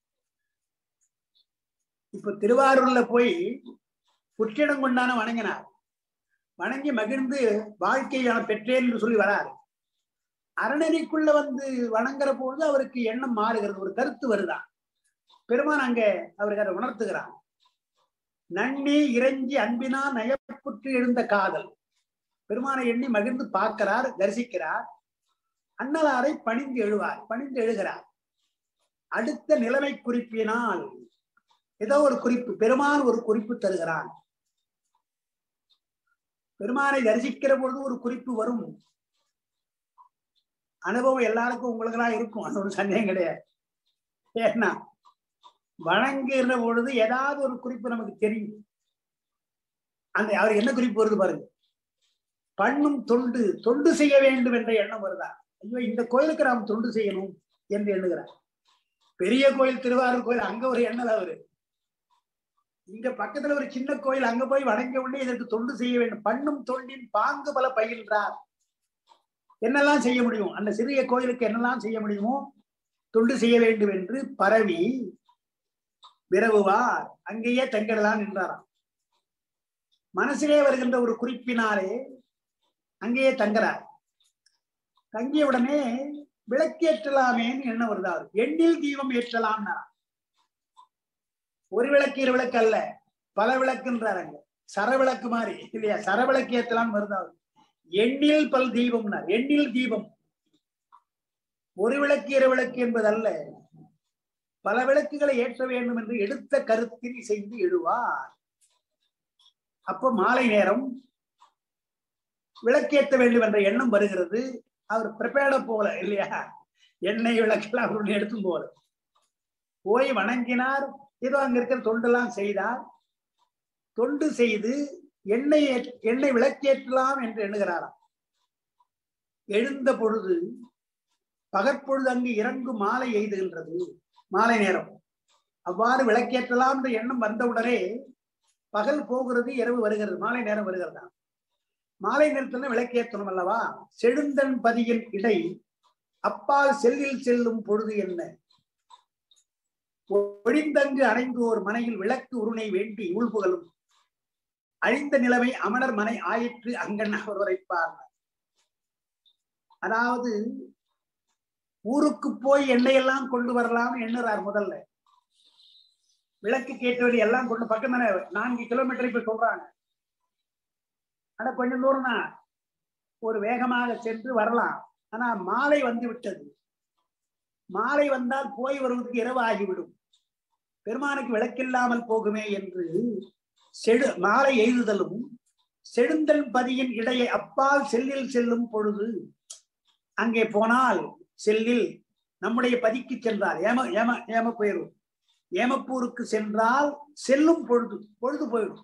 இப்ப திருவாரூர்ல போய் புற்றிடம் கொண்டான வணங்கினார் வணங்கி மகிழ்ந்து வாழ்க்கையான பெற்றேன் என்று சொல்லி வரார் அறநெறிக்குள்ள வந்து வணங்குற பொழுது அவருக்கு எண்ணம் மாறுகிறது ஒரு கருத்து வருதான் பெருமான் அங்க அவருக்கு அதை உணர்த்துகிறான் நன்னி இறைஞ்சி அன்பினா நயப்புற்று எழுந்த காதல் பெருமானை எண்ணி மகிழ்ந்து பார்க்கிறார் தரிசிக்கிறார் அண்ணலாரை பணிந்து எழுவார் பணிந்து எழுகிறார் அடுத்த நிலைமை குறிப்பினால் ஏதோ ஒரு குறிப்பு பெருமான் ஒரு குறிப்பு தருகிறான் பெருமானை தரிசிக்கிற பொழுது ஒரு குறிப்பு வரும் அனுபவம் எல்லாருக்கும் உங்களுக்கெல்லாம் இருக்கும் அது ஒரு சந்தேகம் கிடையாது ஏன்னா வணங்குகிற பொழுது ஏதாவது ஒரு குறிப்பு நமக்கு தெரியும் அந்த அவர் என்ன குறிப்பு வருது பாருங்க பண்ணும் தொண்டு தொண்டு செய்ய வேண்டும் என்ற எண்ணம் வருதா ஐயோ இந்த கோயிலுக்கு நாம் தொண்டு செய்யணும் என்று எண்ணுகிறார் பெரிய கோயில் திருவாரூர் கோயில் அங்க ஒரு எண்ணல் அவரு இங்க பக்கத்துல ஒரு சின்ன கோயில் அங்க போய் வணங்க உடனே இதற்கு தொண்டு செய்ய வேண்டும் பண்ணும் தொண்டின் பாங்கு பல பயில்றார் என்னெல்லாம் செய்ய முடியும் அந்த சிறிய கோயிலுக்கு என்னெல்லாம் செய்ய முடியுமோ தொண்டு செய்ய வேண்டும் என்று பரவி விரவுவார் அங்கேயே தங்கிடலாம் என்றாராம் மனசிலே வருகின்ற ஒரு குறிப்பினாலே அங்கேயே தங்குறார் தங்கிய உடனே விளக்கேற்றலாமேன்னு என்ன வருதா எண்ணில் தீபம் ஏற்றலாம் ஒரு விளக்கு இரு விளக்கு அல்ல பல விளக்குன்றார் அங்க சரவிளக்கு மாதிரி இல்லையா சரவிளக்கு ஏற்றலாம் வருதா எண்ணில் பல் தீபம்னார் எண்ணில் தீபம் ஒரு விளக்கு இரு விளக்கு என்பதல்ல பல விளக்குகளை ஏற்ற வேண்டும் என்று எடுத்த கருத்தில் இசைந்து எழுவார் அப்போ மாலை நேரம் விளக்கேற்ற வேண்டும் என்ற எண்ணம் வருகிறது அவர் ப்ரிப்பேர்ட போல இல்லையா எண்ணெய் விளக்கெல்லாம் அவருடைய எடுத்தும் போல போய் வணங்கினார் ஏதோ அங்க இருக்கிற தொண்டெல்லாம் செய்தார் தொண்டு செய்து எண்ணெய் எண்ணெய் விளக்கேற்றலாம் என்று எண்ணுகிறாராம் எழுந்த பொழுது பகற்பொழுது அங்கு இறங்கும் மாலை எய்துகின்றது மாலை நேரம் அவ்வாறு விளக்கேற்றலாம் என்ற எண்ணம் வந்தவுடனே பகல் போகிறது இரவு வருகிறது மாலை நேரம் வருகிறதா மாலை நேரத்துல விளக்கேற்றணும் அல்லவா செழுந்தன் பதியின் இடை அப்பால் செல்லில் செல்லும் பொழுது என்ன ஒழிந்தங்கு அடைந்தோர் மனையில் விளக்கு உருணை வேண்டி உள்புகழும் அழிந்த நிலைமை அமணர் மனை ஆயிற்று அங்கன் அவர் வரைப்பார் அதாவது ஊருக்கு போய் எண்ணெயெல்லாம் கொண்டு வரலாம்னு எண்ணுறார் முதல்ல விளக்கு கேட்டவழி எல்லாம் கொண்டு பக்கம் தானே நான்கு கிலோமீட்டர் இப்ப சொல்றாங்க ஆனா கொஞ்சம் தூரம் தான் ஒரு வேகமாக சென்று வரலாம் ஆனா மாலை வந்து விட்டது மாலை வந்தால் போய் வருவதற்கு இரவு ஆகிவிடும் பெருமானுக்கு விளக்கில்லாமல் போகுமே என்று செடு மாலை எய்துதலும் செடுந்தல் பதியின் இடையே அப்பால் செல்லில் செல்லும் பொழுது அங்கே போனால் செல்லில் நம்முடைய பதிக்கு சென்றால் ஏம ஏம ஏம போயிடும் ஏமப்பூருக்கு சென்றால் செல்லும் பொழுது பொழுது போயிடும்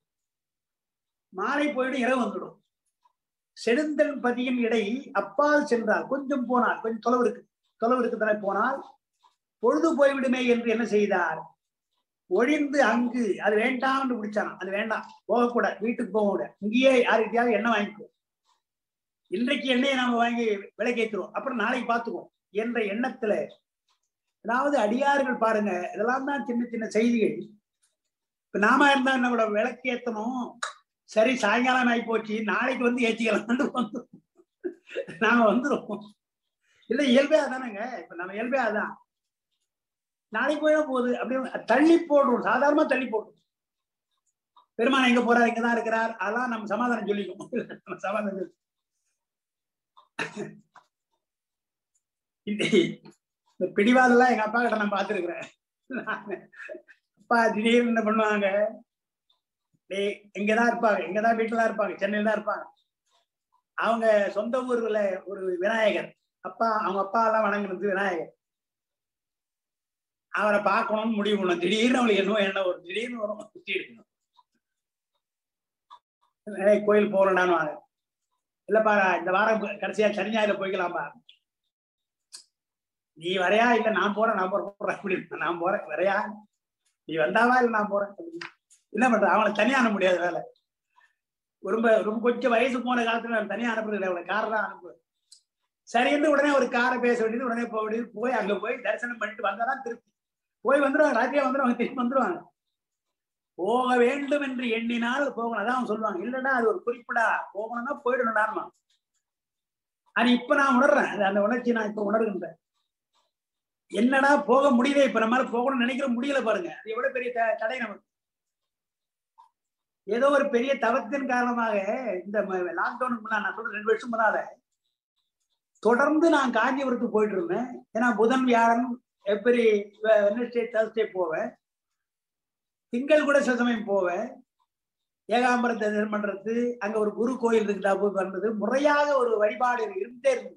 மாலை போயிடும் இரவு வந்துடும் செடுந்தல் பதியின் இடை அப்பால் சென்றால் கொஞ்சம் போனால் கொஞ்சம் தொலைவு இருக்கு தொலைவிற்கு தானே போனால் பொழுது போய்விடுமே என்று என்ன செய்தார் ஒழிந்து அங்கு அது வேண்டாம்னு பிடிச்சான் அது வேண்டாம் போகக்கூடாது வீட்டுக்கு போக கூடாது இங்கேயே யாருக்கிட்டையாவது எண்ணெய் வாங்கிக்கோ இன்றைக்கு எண்ணெயை நாம வாங்கி விலைக்கேற்றுவோம் அப்புறம் நாளைக்கு பார்த்துக்குவோம் என்ற எண்ணத்துல அதாவது அடியார்கள் பாருங்க இதெல்லாம் தான் சின்ன சின்ன செய்திகள் இப்ப நாம இருந்தா நம்மளோட விளக்கேத்தணும் சரி சாயங்காலம் ஆகி போச்சு நாளைக்கு வந்து ஏற்றிக்கலாம்னு வந்து நாம வந்துருவோம் இல்ல இயல்பே அதானங்க இப்ப நம்ம இயல்பே அதான் நாளைக்கு போயிட போகுது அப்படி தள்ளி போடுறோம் சாதாரணமா தள்ளி போடுறோம் பெருமான் எங்க போறார் இங்கதான் இருக்கிறார் அதெல்லாம் நம்ம சமாதானம் சொல்லிக்கணும் நம்ம சமாதானம் சொல்லி- இந்த இந்த பிடிவாதெல்லாம் எங்க அப்பா கிட்ட நான் பார்த்துருக்கிறேன் அப்பா திடீர்னு என்ன பண்ணுவாங்க டேய் இங்கதான் இருப்பாங்க இங்கதான் வீட்டுல தான் இருப்பாங்க சென்னையில தான் இருப்பாங்க அவங்க சொந்த ஊர்ல ஒரு விநாயகர் அப்பா அவங்க அப்பா எல்லாம் வணங்குனது விநாயகர் அவரை பார்க்கணும்னு முடிவு பண்ணும் திடீர்னு அவங்களுக்கு என்ன என்ன வரும் திடீர்னு வரும் சுத்தி இருக்கணும் ஏய், கோயில் போறேன்டான்னு வாங்க இல்லப்பா இந்த வாரம் கடைசியா சனி ஞாயிறு போய்க்கலாம்பா நீ வரையா இல்ல நான் போறேன் நான் போறேன் போறேன் அப்படின்னு நான் போறேன் வரையா நீ வந்தாவா இல்ல நான் போறேன் அப்படின்னு. என்ன பண்ற அவனை தனியா அனுப்ப முடியாது வேலை ரொம்ப ரொம்ப கொஞ்சம் வயசு போன காலத்துல நான் தனியா அனுப்புறது அவனை கார் தான் அனுப்பு சரின்னு உடனே ஒரு காரை பேச வேண்டியது உடனே போக வேண்டியது போய் அங்க போய் தரிசனம் பண்ணிட்டு வந்தாதான் திருப்பி போய் வந்துருவாங்க ராத்திரியா வந்துருவாங்க திருப்பி வந்துருவாங்க போக வேண்டும் என்று எண்ணினால் போகணும் அதான் அவங்க சொல்லுவாங்க இல்லடா அது ஒரு குறிப்பிடா போகணும்னா போயிடணும்டாமா அது இப்ப நான் உணர்றேன் அது அந்த உணர்ச்சி நான் இப்ப உணர்கின்றேன் என்னடா போக முடியல இப்ப நம்மளால போகணும்னு நினைக்கிற முடியல பாருங்க அது எவ்வளவு பெரிய த- தடை நமக்கு ஏதோ ஒரு பெரிய தவத்தின் காரணமாக இந்த லாக்டவுனுக்கு முன்னாடி நான் சொல்ற ரெண்டு வருஷம் முன்னால தொடர்ந்து நான் காஞ்சிபுரத்துக்கு போயிட்டு இருந்தேன் ஏன்னா புதன் வியாழன் எப்படி வெனஸ்டே தேர்ஸ்டே போவேன் திங்கள் கூட சில சமயம் போவேன் ஏகாம்பரத்தை தரிசனம் பண்றது அங்க ஒரு குரு கோயில் இருக்குதா போய் பண்றது முறையாக ஒரு வழிபாடு இருந்தே இருந்தது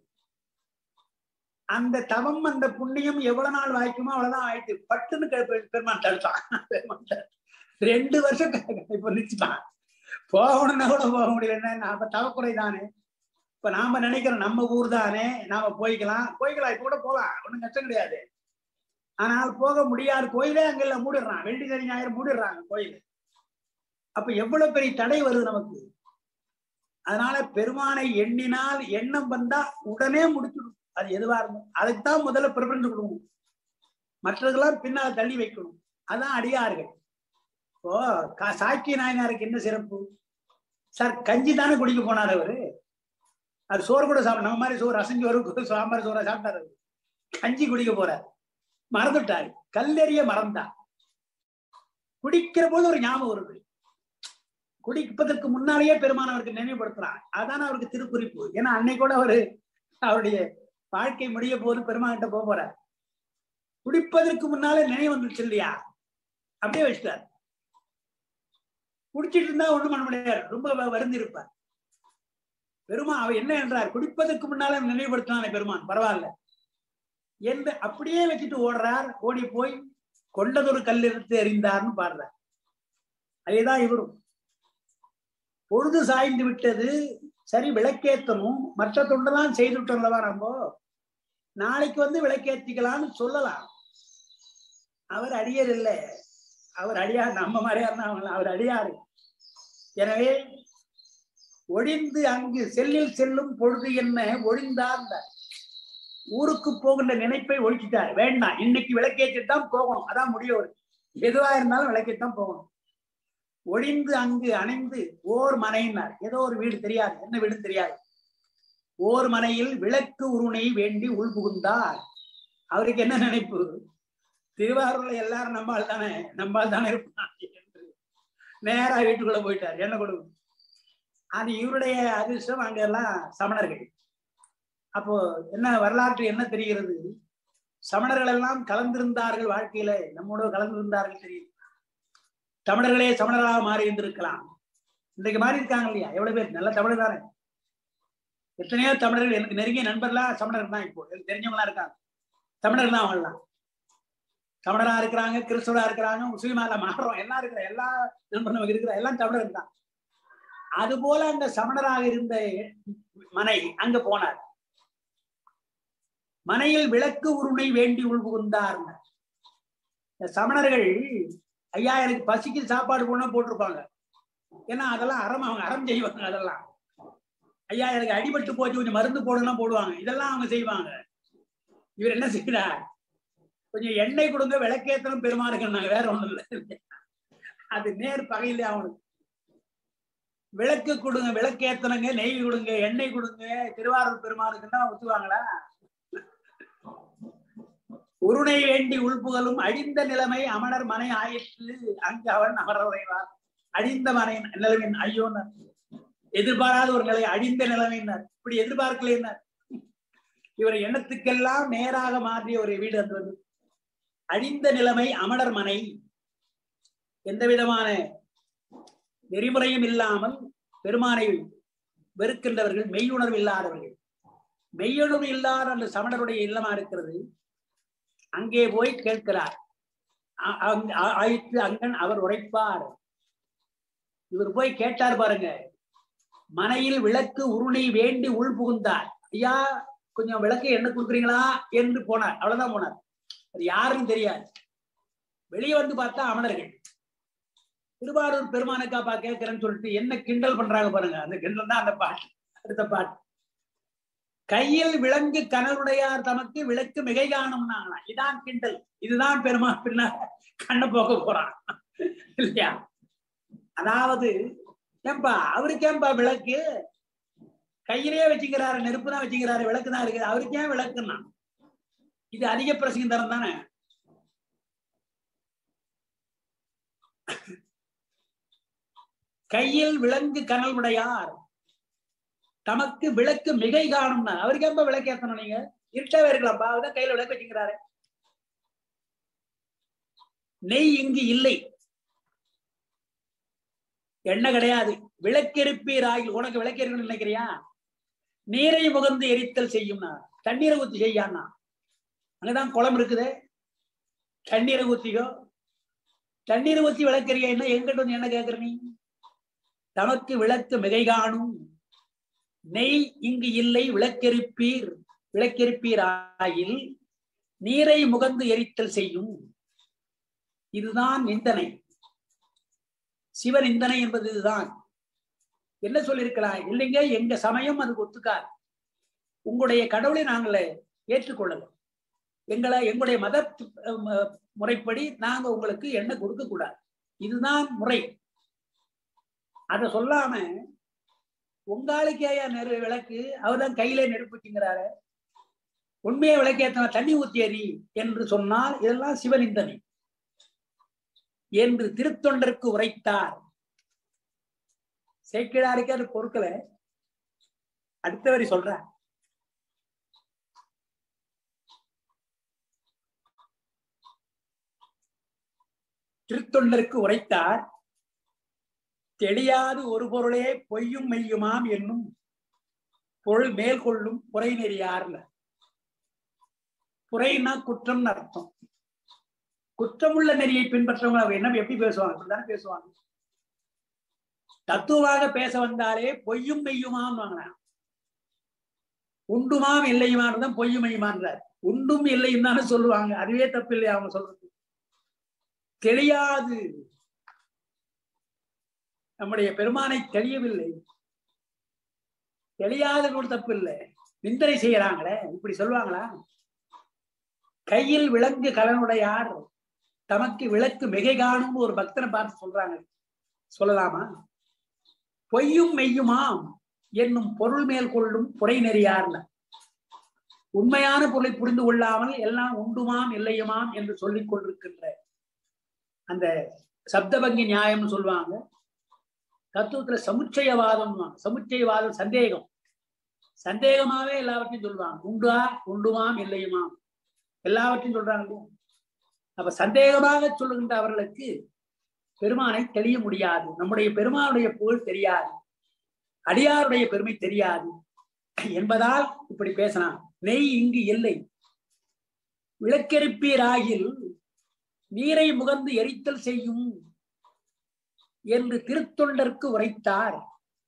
அந்த தவம் அந்த புண்ணியம் எவ்வளவு நாள் வாய்க்குமோ அவ்வளவுதான் ஆயிடுச்சு பட்டுன்னு கெ- பெ- பெருமான் தடுத்தான் பெருமான் தடுத்தான். ரெண்டு வருஷம் க- இப்ப நிச்சுட்டான் போகணும்னா கூட போக முடியல என்ன நாம தவக்குறை தானே இப்ப நாம நினைக்கிறோம் நம்ம ஊர் தானே நாம போய்க்கலாம் போய்க்கலாம் இப்ப கூட போகலாம் ஒண்ணும் கஷ்டம் கிடையாது ஆனால் போக முடியாத கோயிலே அங்கெல்ல மூடிடுறான் வெள்ளி சனி ஞாயிறு மூடிடுறாங்க கோயில் அப்ப எவ்வளவு பெரிய தடை வருது நமக்கு அதனால பெருமானை எண்ணினால் எண்ணம் வந்தா உடனே முடிச்சிடும் அது எதுவா இருக்கும் அதுக்குத்தான் முதல்ல ப்ரிஃபரன்ஸ் கொடுக்கணும் மற்றதெல்லாம் பின்னால் தள்ளி வைக்கணும் அதான் அடியார்கள் இப்போ கா- சாக்கிய நாயனாருக்கு என்ன சிறப்பு சார் கஞ்சி தானே குடிக்க போனார் அவரு அது சோறு கூட சாப்பிட நம்ம மாதிரி சோறு அசைஞ்சு வரும் சாம்பார் சோறா சாப்பிட்டாரு அவரு. கஞ்சி குடிக்க போறார் மறந்துட்டாரு கல்லெறிய மறந்தா குடிக்கிற போது ஒரு ஞாபகம் வருது குடிப்பதற்கு முன்னாலேயே பெருமான் அவருக்கு நினைவுபடுத்துறான் அதான அவருக்கு திருக்குறிப்பு ஏன்னா அன்னைக்கு அவரு அவருடைய வாழ்க்கை முடிய போது பெருமான் கிட்ட போக போறார் குடிப்பதற்கு முன்னாலே நினைவு வந்துருச்சு இல்லையா அப்படியே வச்சுட்டார் குடிச்சிட்டு இருந்தா ஒண்ணும் பண்ண முடியாது ரொம்ப வ- வருந்தி இருப்பார் பெருமான் அவர் என்ன என்றார் குடிப்பதற்கு முன்னாலே நினைவுபடுத்தினானே பெருமான் பரவாயில்ல என்று அப்படியே வச்சுட்டு ஓடுறார் ஓடி போய் கொண்டதொரு கல் எடுத்து எறிந்தார்னு பாடுறார் அதேதான் இவரும் பொழுது சாய்ந்து விட்டது சரி விளக்கேத்தணும் மற்ற தொண்டெல்லாம் செய்துட்டோம்லவா நம்ம நாளைக்கு வந்து விளக்கேத்திக்கலாம்னு சொல்லலாம் அவர் அடியர் இல்லை அவர் அடியார் நம்ம மாதிரியா இருந்தா அவங்க- அவர் அடியாரு எனவே ஒழிந்து அங்கு செல்லில் செல்லும் பொழுது என்ன ஒழிந்தார் ஊருக்கு போகின்ற நினைப்பை ஒழிச்சிட்டார் வேண்டாம் இன்னைக்கு விளக்கேற்றிட்டு தான் போகணும் அதான் முடியும் எதுவா இருந்தாலும் விளக்கேத்தான் போகணும் ஒழிந்து அங்கு அணைந்து ஓர் மனையினார் ஏதோ ஒரு வீடு தெரியாது என்ன வீடு தெரியாது ஓர் மனையில் விளக்கு உருணை வேண்டி உள் புகுந்தார் அவருக்கு என்ன நினைப்பு திருவாரூர்ல எல்லாரும் நம்மால் தானே நம்மால் தானே இருப்பாங்க என்று நேரா வீட்டுக்குள்ள போயிட்டார் என்ன கொடுக்கும் அது இவருடைய அதிர்ஷ்டம் அங்க எல்லாம் சமணர்கள் அப்போ என்ன வரலாற்று என்ன தெரிகிறது சமணர்கள் எல்லாம் கலந்திருந்தார்கள் வாழ்க்கையில நம்மோட கலந்திருந்தார்கள் தெரியும் தமிழர்களே சமணர்களாக மாறி இருந்திருக்கலாம் இன்றைக்கு மாறி இருக்காங்க இல்லையா எவ்வளவு பேர் நல்ல தமிழர் தானே எத்தனையோ தமிழர்கள் எனக்கு நெருங்கிய நண்பர்லாம் சமணர்கள் தான் இப்போ எனக்கு தெரிஞ்சவங்களா இருக்காங்க தமிழர் தான் அவங்கலாம் தமிழரா இருக்கிறாங்க கிறிஸ்தவரா இருக்கிறாங்க முஸ்லீமா எல்லாம் மாறுறோம் எல்லாம் இருக்கிற எல்லா நண்பர் நமக்கு இருக்கிற எல்லாம் தமிழர் தான் அது போல அந்த சமணராக இருந்த மனை அங்க போனார் மனையில் விளக்கு உருணை வேண்டி உள்புகுந்தார் இந்த சமணர்கள் ஐயா எனக்கு பசிக்கு சாப்பாடு போனா போட்டிருப்பாங்க ஏன்னா அதெல்லாம் அறம் அவங்க அறம் செய்வாங்க அதெல்லாம் ஐயா எனக்கு அடிபட்டு போச்சு கொஞ்சம் மருந்து போடணும் போடுவாங்க இதெல்லாம் அவங்க செய்வாங்க இவர் என்ன செய்யறார் கொஞ்சம் எண்ணெய் கொடுங்க விளக்கேத்தனம் பெருமானுக்குன்னாங்க வேற ஒண்ணும் இல்லை அது நேர் பகையில அவனுக்கு விளக்கு கொடுங்க விளக்கேத்தனங்க நெய் கொடுங்க எண்ணெய் கொடுங்க திருவாரூர் பெருமானுக்குன்னா ஒத்துவாங்களா உருணை வேண்டி உள்புகழும் அழிந்த நிலைமை அமணர் மனை ஆயிற்று அங்கு அவன் அமர உரைவார் அழிந்த மனை நிலைமையின் ஐயோனர் எதிர்பாராத ஒரு நிலை அழிந்த நிலைமையினர் இப்படி எதிர்பார்க்கலையினர் இவர் எண்ணத்துக்கெல்லாம் நேராக மாற்றிய ஒரு வீடு அது வந்து அழிந்த நிலைமை அமணர் மனை எந்த விதமான நெறிமுறையும் இல்லாமல் பெருமானை வெறுக்கின்றவர்கள் மெய்யுணர்வு இல்லாதவர்கள் மெய்யுணர்வு இல்லாத அந்த சமணருடைய இல்லமா இருக்கிறது அங்கே போய் கேட்கிறார் ஆ- அங்க- ஆ- ஆயிற்று அங்கன் அவர் உரைப்பார் இவர் போய் கேட்டார் பாருங்க மனையில் விளக்கு உருணை வேண்டி உள் புகுந்தார் ஐயா கொஞ்சம் விளக்கு என்ன கொடுக்குறீங்களா என்று போனார் அவ்வளவுதான் போனார் அது யாருன்னு தெரியாது வெளியே வந்து பார்த்தா அமணர்கள் திருவாரூர் பெருமானுக்காப்பா கேட்கிறேன்னு சொல்லிட்டு என்ன கிண்டல் பண்றாங்க பாருங்க அந்த கிண்டல் தான் அந்த பாட்டு அடுத்த பாட்டு கையில் விலங்கு கனவுடையார் தமக்கு விளக்கு மிகை காணும்னாங்களாம் இதான் கிண்டல் இதுதான் பெருமான் பின்ன கண்ணை போக்க போறான் இல்லையா அதாவது ஏன்பா அவருக்கு ஏன்பா விளக்கு கையிலேயே வச்சுக்கிறாரு நெருப்பு தான் வச்சுக்கிறாரு விளக்கு தான் இருக்குது அவருக்கு ஏன் விளக்குன்னா இது அதிக பிரசங்கம் தரம் தானே கையில் விலங்கு கனல் உடையார் தமக்கு விளக்கு மிகை காணும்னா அவருக்கு ஏன்பா விளக்கு ஏத்தணும் நீங்க இருட்டாவே இருக்கலாம்ப்பா அவர்தான் கையில விளக்கு வச்சுக்கிறாரு நெய் இங்கு இல்லை எண்ணெய் கிடையாது விளக்கெருப்பீர் ஆகில் உனக்கு விளக்கெருக்கணும்னு நினைக்கிறியா நீரை முகந்து எரித்தல் செய்யும்னா தண்ணீரை ஊத்தி செய்யான்னா அங்கதான் குளம் இருக்குது தண்ணீரை ஊத்திக்கோ தண்ணீரை ஊத்தி விளக்கறியா என்ன எங்கிட்ட வந்து என்ன கேக்குற நீ தமக்கு விளக்கு மிகை காணும் நெய் இங்கு இல்லை விளக்கெரிப்பீர் விளக்கெரிப்பீர் ஆயில் நீரை முகந்து எரித்தல் செய்யும் இதுதான் நிந்தனை சிவ நிந்தனை என்பது இதுதான் என்ன சொல்லியிருக்கலாம் இல்லைங்க எங்க சமயம் அதுக்கு ஒத்துக்காது உங்களுடைய கடவுளை நாங்களே ஏற்றுக்கொள்ளல எங்களை எங்களுடைய மத அஹ், முறைப்படி நாங்க உங்களுக்கு எண்ணெய் கொடுக்க கூடாது இதுதான் முறை அத சொல்லாம உங்களுக்கேயா நெரு விளக்கு அவர்தான் கையிலே நெருப்பு வச்சுங்கிறாரு உண்மையை விளக்கேத்தன தண்ணி ஊத்தி எறி என்று சொன்னால் இதெல்லாம் சிவனிந்தனை என்று திருத்தொண்டருக்கு உரைத்தார் சேக்கிழாருக்கு அது பொறுக்கல அடுத்த வரி சொல்றார் திருத்தொண்டருக்கு உரைத்தார் தெளியாது ஒரு பொருளே பொய்யும் மெய்யுமாம் என்னும் பொருள் மேல் கொள்ளும் புரை நெறியார்ல புரைனா குற்றம்னு அர்த்தம் குற்றமுள்ள நெறியை பின்பற்றவங்க அவங்க என்ன எப்படி பேசுவாங்க இப்படிதானே பேசுவாங்க தத்துவமாக பேச வந்தாலே பொய்யும் மெய்யுமாம் வாங்கினான் உண்டுமாம் இல்லையுமான் தான் பொய்யும் மெய்யுமான்றார் உண்டும் இல்லையும் தானே சொல்லுவாங்க அதுவே தப்பு இல்லையா அவங்க சொல்றது தெரியாது நம்முடைய பெருமானை தெரியவில்லை தெரியாத கூட தப்பு இல்லை நிந்தனை செய்யறாங்களே இப்படி சொல்லுவாங்களா கையில் விளங்கு கலனுடையார் தமக்கு விளக்கு மிகை காணும் ஒரு பக்தனை பார்த்து சொல்றாங்க சொல்லலாமா பொய்யும் மெய்யுமாம் என்னும் பொருள் மேல் கொள்ளும் புரை நெறியார்ல உண்மையான பொருளை புரிந்து கொள்ளாமல் எல்லாம் உண்டுமாம் இல்லையுமாம் என்று சொல்லிக் கொண்டிருக்கின்ற அந்த சப்தபங்கி நியாயம்னு சொல்லுவாங்க தத்துவத்துல சமுச்சயவாதம் சமுச்சயவாதம் சந்தேகம் சந்தேகமாவே எல்லாவற்றையும் சொல்லுவாங்க உண்டா உண்டுமாம் இல்லையுமாம் எல்லாவற்றையும் சொல்றாங்க இல்லையா? அப்ப சந்தேகமாக சொல்லுகின்ற அவர்களுக்கு பெருமானை தெரிய முடியாது நம்முடைய பெருமானுடைய புகழ் தெரியாது அடியாருடைய பெருமை தெரியாது என்பதால் இப்படி பேசலாம் நெய் இங்கு இல்லை விளக்கெரிப்பீராகில் நீரை முகந்து எரித்தல் செய்யும் என்று திருத்தொண்டருக்கு உரைத்தார்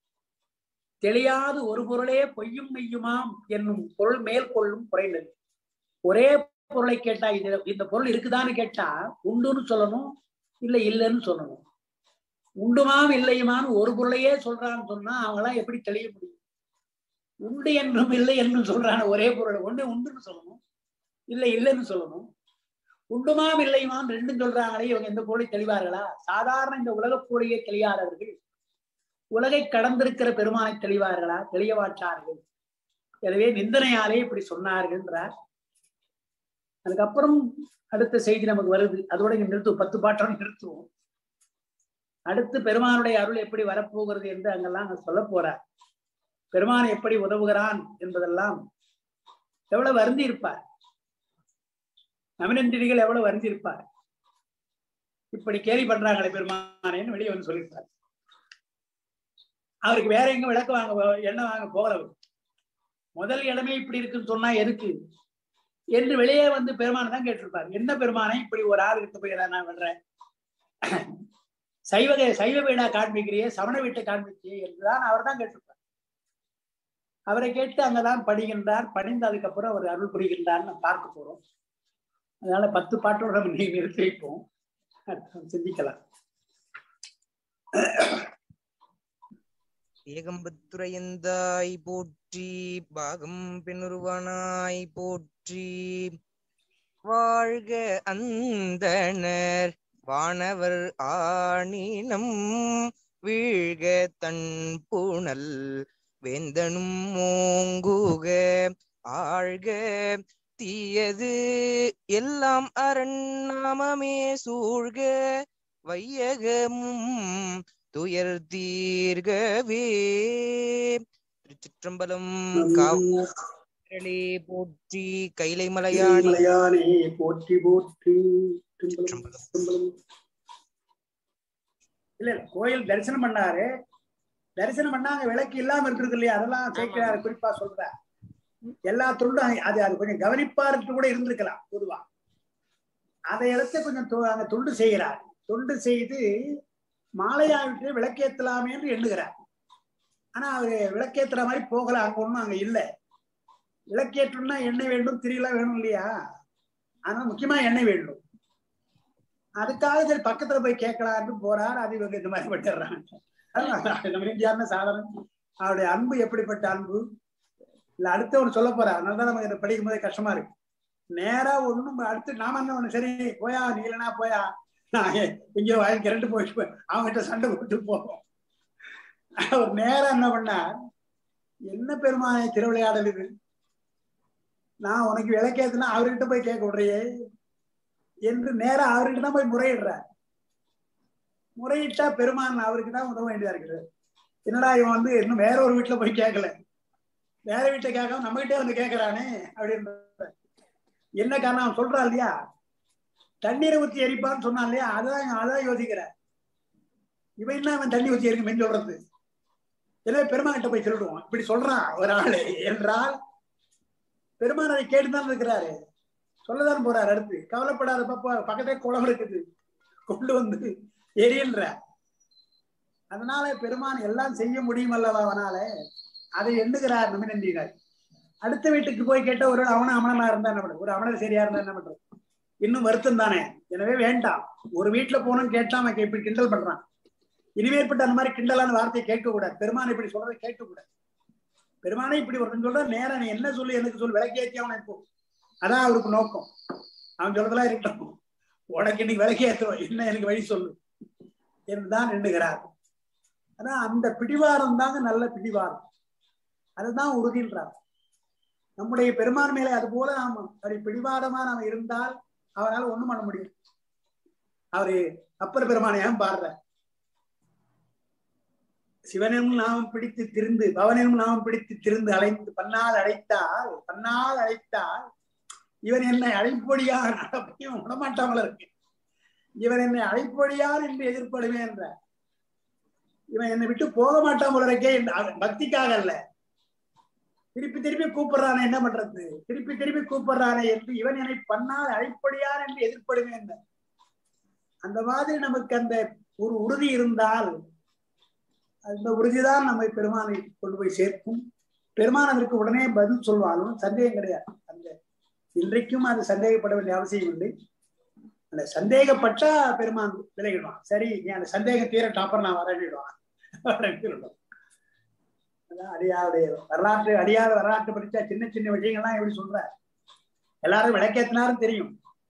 தெளியாது ஒரு பொருளே பொய்யும் மெய்யுமாம் என்னும் பொருள் மேல் கொள்ளும் குறைந்தது ஒரே பொருளை கேட்டா இது இந்த பொருள் இருக்குதான்னு கேட்டா உண்டுன்னு சொல்லணும் இல்ல இல்லைன்னு சொல்லணும் உண்டுமாம் இல்லையுமான்னு ஒரு பொருளையே சொல்றான்னு சொன்னா அவங்களாம் எப்படி தெளிய முடியும் உண்டு என்றும் இல்லை என்றும் சொல்றான ஒரே பொருள் ஒண்ணு உண்டுன்னு சொல்லணும் இல்லை இல்லைன்னு சொல்லணும் உண்டுமாம் இல்லையுமாம் ரெண்டும் சொல்றாங்களே இவங்க எந்த பொருளை தெளிவார்களா சாதாரண இந்த உலகப் பொருளையே தெளியாதவர்கள் உலகை கடந்திருக்கிற பெருமானை தெளிவார்களா தெளியவாற்றார்கள் எனவே நிந்தனையாலே இப்படி சொன்னார்கள்ன்றார் அதுக்கப்புறம் அடுத்த செய்தி நமக்கு வருது அதோட இங்க நிறுத்துவோம் பத்து பாட்டோட நிறுத்துவோம் அடுத்து பெருமானுடைய அருள் எப்படி வரப்போகிறது என்று அங்கெல்லாம் அங்க சொல்ல போறார் பெருமான் எப்படி உதவுகிறான் என்பதெல்லாம் எவ்வளவு வருந்தி இருப்பார் நவநன்றிகள் எவ்வளவு வருந்தி இருப்பார் இப்படி கேலி பண்றாங்களே பெருமானேன்னு வெளியே வந்து சொல்லியிருப்பார் அவருக்கு வேற எங்க விளக்கு வாங்க போ- எண்ணெய் வாங்க போகல அவர். முதல் இடமே இப்படி இருக்குன்னு சொன்னா எதுக்கு என்று வெளியே வந்து பெருமானை தான் கேட்டிருப்பார் என்ன பெருமானை இப்படி ஒரு ஆள் இருக்க போய் நான் விடுறேன் சைவ சைவ வீடா காண்பிக்கிறியே சமண வீட்டை காண்பிக்கிறியே என்றுதான் அவர் தான் கேட்டிருப்பார் அவரை கேட்டு அங்கதான் படிக்கின்றார் பணிந்து அதுக்கப்புறம் அவர் அருள் புரிகின்றார் நம்ம பார்க்க போறோம் அதனால பத்து பாட்டோட நம்ம இன்னைக்கு நிறுத்தி வைப்போம் அடுத்து சிந்திக்கலாம் ஏகம்பத்துரையந்தாய் போற்றி பாகம் பெண்ணுருவானாய் போற்றி வாழ்க அந்தணர் வானவர் ஆணினம் வீழ்க தன் புனல் வேந்தனும் ஓங்குக ஆழ்க தீயது எல்லாம் அரண் நாமமே சூழ்க வையகமும் துயர் தீர்கவே திருச்சிற்றம்பலம் காவலே போற்றி கைலை மலையாணி மலையானே போற்றி போற்றி சிற்றம்பலம். இல்ல இல்ல கோயில் தரிசனம் பண்ணாரு தரிசனம் பண்ணா அங்க விளக்கு இல்லாம இருக்குது இல்லையா அதெல்லாம் சேர்க்கிறாரு குறிப்பா சொல்றார் எல்லா தொண்டும் அங்க- அது அது கொஞ்சம் கவனிப்பாருக்கு கூட இருந்திருக்கலாம் பொதுவா அதை எடுத்து கொஞ்சம் தொ- அங்க தொண்டு செய்கிறார் தொண்டு செய்து மாலையாவிட்டு விளக்கேத்தலாமே என்று எண்ணுகிறார் ஆனா அவரு விளக்கேத்துற மாதிரி போகல அங்க ஒண்ணும் அங்க இல்ல விளக்கேற்றணும்னா எண்ணெய் வேண்டும் திரியெல்லாம் வேணும் இல்லையா ஆனா முக்கியமா எண்ணெய் வேண்டும் அதுக்காக சரி பக்கத்துல போய் கேட்கலான்னு போறார் அது இவங்க இந்த மாதிரி பட்டுறாங்க நம்ம இந்தியான்னு சாதாரண அவருடைய அன்பு எப்படிப்பட்ட அன்பு இல்ல அடுத்து ஒண்ணு சொல்ல போறா அதனாலதான் நமக்கு இதை படிக்கும் போதே கஷ்டமா இருக்கு நேரா ஒண்ணும் அடுத்து நாம என்ன ஒண்ணு சரி போயா நீ இல்லைனா போயா நான் எங்கேயோ வாங்கி கிரண்டு போயிட்டு போய் அவங்ககிட்ட சண்டை போட்டு போவோம் அவர் நேரா என்ன பண்ணார் என்ன பெருமானை திருவிளையாடல் இது நான் உனக்கு விளக்கேத்துனா அவர்கிட்ட போய் கேட்க விடுறியே என்று நேரா அவர்கிட்ட தான் போய் முறையிடுறார் முறையிட்டா பெருமான் அவருக்கு தான் உதவ வேண்டியதா இருக்குது என்னடா இவன் வந்து இன்னும் வேற ஒரு வீட்டுல போய் கேட்கல வேற வீட்டை கேட்காம நம்ம கிட்டே வந்து கேட்கறானே அப்படின்னு என்ன காரணம் அவன் சொல்றான் இல்லையா தண்ணீரை ஊத்தி எரிப்பான்னு சொன்னான் இல்லையா அதான் அதான் யோசிக்கிறேன் இவன் என்ன அவன் தண்ணி ஊத்தி எரிக்கும் சொல்றது எனவே பெருமான் கிட்ட போய் சொல்லிடுவான் இப்படி சொல்றான் ஒரு ஆளு என்றால் பெருமான் அதை கேட்டுதான் இருக்கிறாரு சொல்லதான் போறாரு அடுத்து கவலைப்படாத பாப்பா பக்கத்தே குளம் இருக்குது கொண்டு வந்து எரியன்ற அதனால பெருமான் எல்லாம் செய்ய முடியும் அல்லவா அவனால அதை எண்ணுகிறார் நம்பினர் அடுத்த வீட்டுக்கு போய் கேட்ட ஒரு அவன அமனனா இருந்தா என்ன பண்றது ஒரு அவனர் சரியா இருந்தா என்ன பண்றது இன்னும் வருத்தம் தானே எனவே வேண்டாம் ஒரு வீட்டுல போகணும்னு கேட்டா அவன் இப்படி கிண்டல் பண்றான் இனிமேற்பட்ட அந்த மாதிரி கிண்டலான வார்த்தையை கேட்க கூடாது பெருமான் இப்படி சொல்றதை கேட்க கூடாது பெருமானே இப்படி ஒருத்தன் சொல்ற நேரா நீ என்ன சொல்லி எனக்கு சொல்லு விளக்கேத்தி அவனை இப்போ அதான் அவருக்கு நோக்கம் அவன் சொல்றதெல்லாம் இருக்கட்டும் உனக்கு இன்னைக்கு விளக்கேற்றுவோம் என்ன எனக்கு வழி சொல்லு என்றுதான் எண்ணுகிறார் அதான் அந்த பிடிவாரம் தாங்க நல்ல பிடிவாரம் அதுதான் உறுதின்றார் நம்முடைய பெருமான் மேலே அது போல நாம அப்படி பிடிவாதமா நாம இருந்தால் அவரால் ஒண்ணும் பண்ண முடியும் அவரு அப்பர் பெருமானை ஏன் பாடுற சிவனும் நாமம் பிடித்து திருந்து பவனும் நாமம் பிடித்து திருந்து அலைந்து பன்னால் அழைத்தால் பன்னால் அழைத்தால் இவன் என்னை அழைப்பொடியார் நடப்பையும் விடமாட்டாமல் இருக்கு இவன் என்னை அழைப்பொடியார் என்று எதிர்ப்படுவேன் என்ற இவன் என்னை விட்டு போக மாட்டான் போல இருக்கே என்று அவன் பக்திக்காக அல்ல திருப்பி திருப்பி கூப்பிடுறானே என்ன பண்றது திருப்பி திருப்பி கூப்பிடுறானே என்று இவன் என்னை பண்ணால் அழைப்படியார் என்று எதிர்ப்படுவேன் என்ற. அந்த மாதிரி நமக்கு அந்த ஒரு உறுதி இருந்தால் அந்த உறுதிதான் நம்மை பெருமானை கொண்டு போய் சேர்க்கும் பெருமான் அதற்கு உடனே பதில் சொல்வாலும் சந்தேகம் கிடையாது அந்த இன்றைக்கும் அது சந்தேகப்பட வேண்டிய அவசியம் இல்லை அந்த சந்தேகப்பட்டா பெருமான் விலகிடுவான் சரி நீ அந்த சந்தேகம் தீரட்டும் அப்புறம் நான் வரவிடுவான் அதான் அடியாருடைய வரலாற்று அடியாத வரலாற்று படிச்சா சின்ன சின்ன விஷயங்கள்லாம் எப்படி சொல்ற எல்லாரும் விளக்கேற்றினாரும் தெரியும்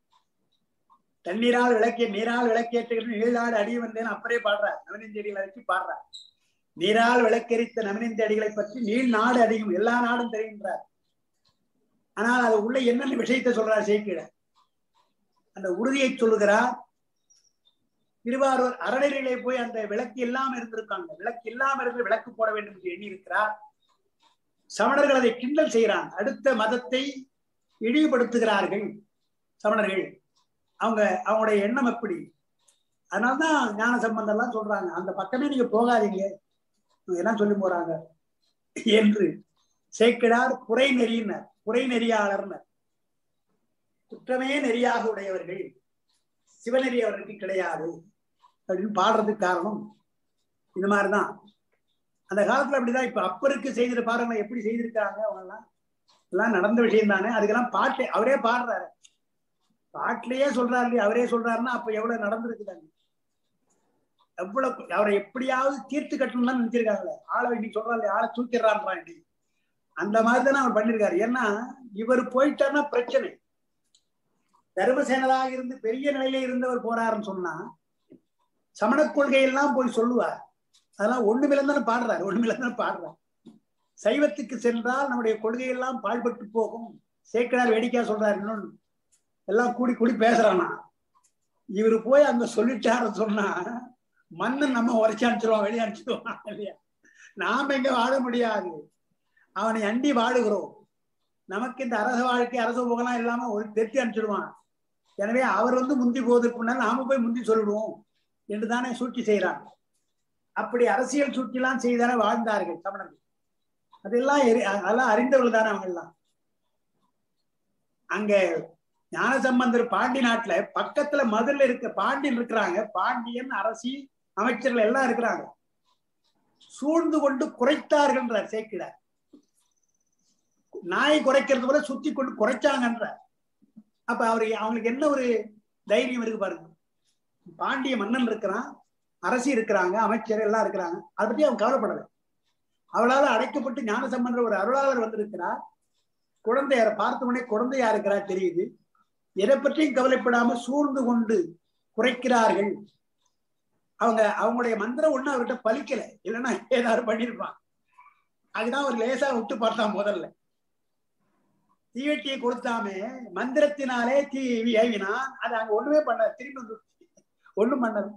தண்ணீரால் விளக்கிய நீரால் விளக்கேற்றுகிற நீளாடு அடி வந்தேன் அப்படியே பாடுறார் நவனிந்தடிகளை வச்சு பாடுறார் நீரால் விளக்கெரித்த நவனிந்த அடிகளை பற்றி நீள் நாடு அடியும் எல்லா நாடும் தெரிகின்றார் ஆனால் அது உள்ள என்னென்ன விஷயத்தை சொல்றார் சேக்கிட அந்த உறுதியை சொல்லுகிறார் திருவாரூர் அறநெறியிலே போய் அந்த விளக்கு இல்லாம இருந்திருக்காங்க விளக்கு இல்லாம இருந்து விளக்கு போட வேண்டும் என்று எண்ணி இருக்கிறார் சமணர்கள் அதை கிண்டல் செய்கிறாங்க அடுத்த மதத்தை இழிவுபடுத்துகிறார்கள் சமணர்கள் அவங்க அவங்களுடைய எண்ணம் எப்படி அதனால்தான் ஞான சம்பந்தம் எல்லாம் சொல்றாங்க அந்த பக்கமே நீங்க போகாதீங்க இவங்க எல்லாம் சொல்லி போறாங்க என்று சேக்கிடார் புரை நெறியினர் புரை நெறியாளர்னர் குற்றமே நெறியாக உடையவர்கள் சிவநெறி அவருக்கு கிடையாது அப்படின்னு பாடுறதுக்கு காரணம் இந்த மாதிரிதான் அந்த காலத்துல அப்படிதான் இப்ப அப்பருக்கு செய்திரு பாருங்க எப்படி செய்திருக்காங்க அவங்க எல்லாம் எல்லாம் நடந்த விஷயம் தானே அதுக்கெல்லாம் பாட்டு அவரே பாடுறாரு பாட்டிலேயே சொல்றாரு இல்லையா அவரே சொல்றாருன்னா அப்ப எவ்வளவு நடந்திருக்குதாங்க எவ்வளவு அவரை எப்படியாவது தீர்த்து கட்டணும் தான் நினைச்சிருக்காங்களே ஆளை இன்னைக்கு சொல்றாரு ஆளை தூக்கிடுறான்றான் இன்னைக்கு அந்த மாதிரி தானே அவர் பண்ணிருக்காரு ஏன்னா இவர் போயிட்டாருன்னா பிரச்சனை தர்மசேனராக இருந்து பெரிய நிலையில இருந்தவர் போறாருன்னு சொன்னா சமண கொள்கையெல்லாம் போய் சொல்லுவார் அதெல்லாம் ஒண்ணுமில்லன்னு பாடுறாரு ஒண்ணுமில்லன்னு பாடுறார் சைவத்துக்கு சென்றால் நம்முடைய கொள்கையெல்லாம் பாழ்பட்டு போகும் சேக்கடார் வேடிக்கையா சொல்றாரு இன்னொன்னு எல்லாம் கூடி கூடி பேசுறானா இவரு போய் அங்க சொல்லிட்டாரு சொன்னா மன்னன் நம்ம உரைச்சு அனுப்பிச்சிருவான் வெளியே அனுப்பிச்சிடுவான் இல்லையா நாம எங்க வாழ முடியாது அவனை அண்டி வாழுகிறோம் நமக்கு இந்த அரச வாழ்க்கை அரச போகலாம் இல்லாம ஒரு தெத்தி அனுப்பிச்சிடுவான் எனவே அவர் வந்து முந்தி போவதற்கு முன்னால் நாம போய் முந்தி சொல்லிடுவோம் என்று தானே சூழ்ச்சி செய்யறாங்க அப்படி அரசியல் சூழ்ச்சிலாம் செய்தானே வாழ்ந்தார்கள் தமிழர்கள் அதெல்லாம் எரி- அதெல்லாம் அறிந்தவர்கள் தானே அவங்க எல்லாம் அங்க ஞானசம்பந்தர் பாண்டி நாட்டுல பக்கத்துல மதுரையில இருக்க பாண்டியன் இருக்கிறாங்க பாண்டியன் அரசி அமைச்சர்கள் எல்லாம் இருக்கிறாங்க சூழ்ந்து கொண்டு குறைத்தார்கள்ன்றார் சேக்கிடார் நாய் குறைக்கிறது போல சுத்தி கொண்டு குறைச்சாங்கன்றார் அப்ப அவரு அவங்களுக்கு என்ன ஒரு தைரியம் இருக்கு பாருங்க பாண்டிய மன்னன் இருக்கிறான் அரசி இருக்கிறாங்க அமைச்சர் எல்லாம் இருக்கிறாங்க அதை பத்தி அவன் கவலைப்படல அவளால அடைக்கப்பட்டு ஞானசம்பந்தர் ஒரு அருளாளர் வந்திருக்கிறார் குழந்தையார பார்த்த உடனே குழந்தையா இருக்கிறா தெரியுது எதை பற்றியும் கவலைப்படாம சூழ்ந்து கொண்டு குறைக்கிறார்கள் அவங்க அவங்களுடைய மந்திரம் ஒண்ணு அவர்கிட்ட பலிக்கல இல்லைன்னா ஏதாவது பண்ணிருப்பான் அதுதான் ஒரு லேசா விட்டு பார்த்தான் முதல்ல தீவெட்டியை கொடுத்தாமே மந்திரத்தினாலே தீ ஏவினான் அது அங்க ஒண்ணுமே பண்ண திரும்பி வந்து ஒண்ணும் பண்ணல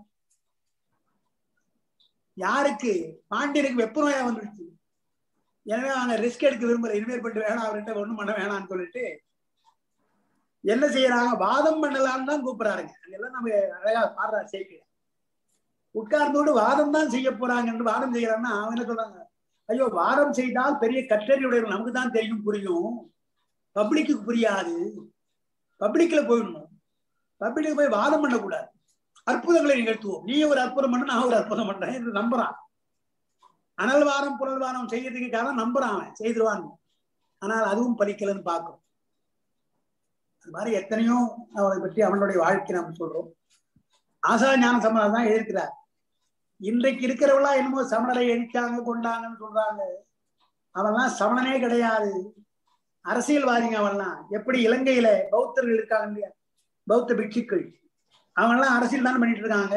யாருக்கு பாண்டியனுக்கு வெப்ப நோயா வந்துருச்சு எனவே அவங்க ரிஸ்க் எடுக்க விரும்பல இனிமேல் பண்ணிட்டு வேணாம் அவர்கிட்ட ஒண்ணும் பண்ண வேணாம்னு சொல்லிட்டு என்ன செய்யறாங்க வாதம் பண்ணலாம்னு தான் கூப்பிடுறாருங்க அதெல்லாம் நம்ம அழகா பாடுறா சேர்க்க உட்கார்ந்தோடு வாதம் தான் செய்ய போறாங்கன்னு வாதம் செய்யறாங்கன்னா அவங்க என்ன சொல்றாங்க ஐயோ வாதம் செய்தால் பெரிய கற்றறிவுடைய நமக்கு தான் தெரியும் புரியும் பப்ளிக்கு புரியாது பப்ளிக்ல போயிடணும் பப்ளிக்கு போய் வாதம் பண்ணக்கூடாது அற்புதங்களை நிகழ்த்துவோம் நீ ஒரு அற்புதம் பண்ண நான் ஒரு அற்புதம் பண்றேன் என்று நம்புறான் அனல் வாரம் புனல் வாரம் செய்யறதுக்கு காரணம் நம்புறான் அவன் செய்திருவான் ஆனால் அதுவும் பலிக்கலன்னு பார்க்கிறோம் அது மாதிரி எத்தனையோ அவனை பற்றி அவனுடைய வாழ்க்கை நம்ம சொல்றோம் ஆசா ஞான சமணம் தான் எழுதியிருக்கிறார் இன்றைக்கு இருக்கிறவளா என்னமோ சமணரை எரிச்சாங்க கொண்டாங்கன்னு சொல்றாங்க அவன்லாம் சமணனே கிடையாது அரசியல்வாதிங்க அவன்லாம் எப்படி இலங்கையில பௌத்தர்கள் இருக்காங்க இல்லையா பௌத்த பிட்சுக்கள் அவன்லாம் அரசியல் தானே பண்ணிட்டு இருக்காங்க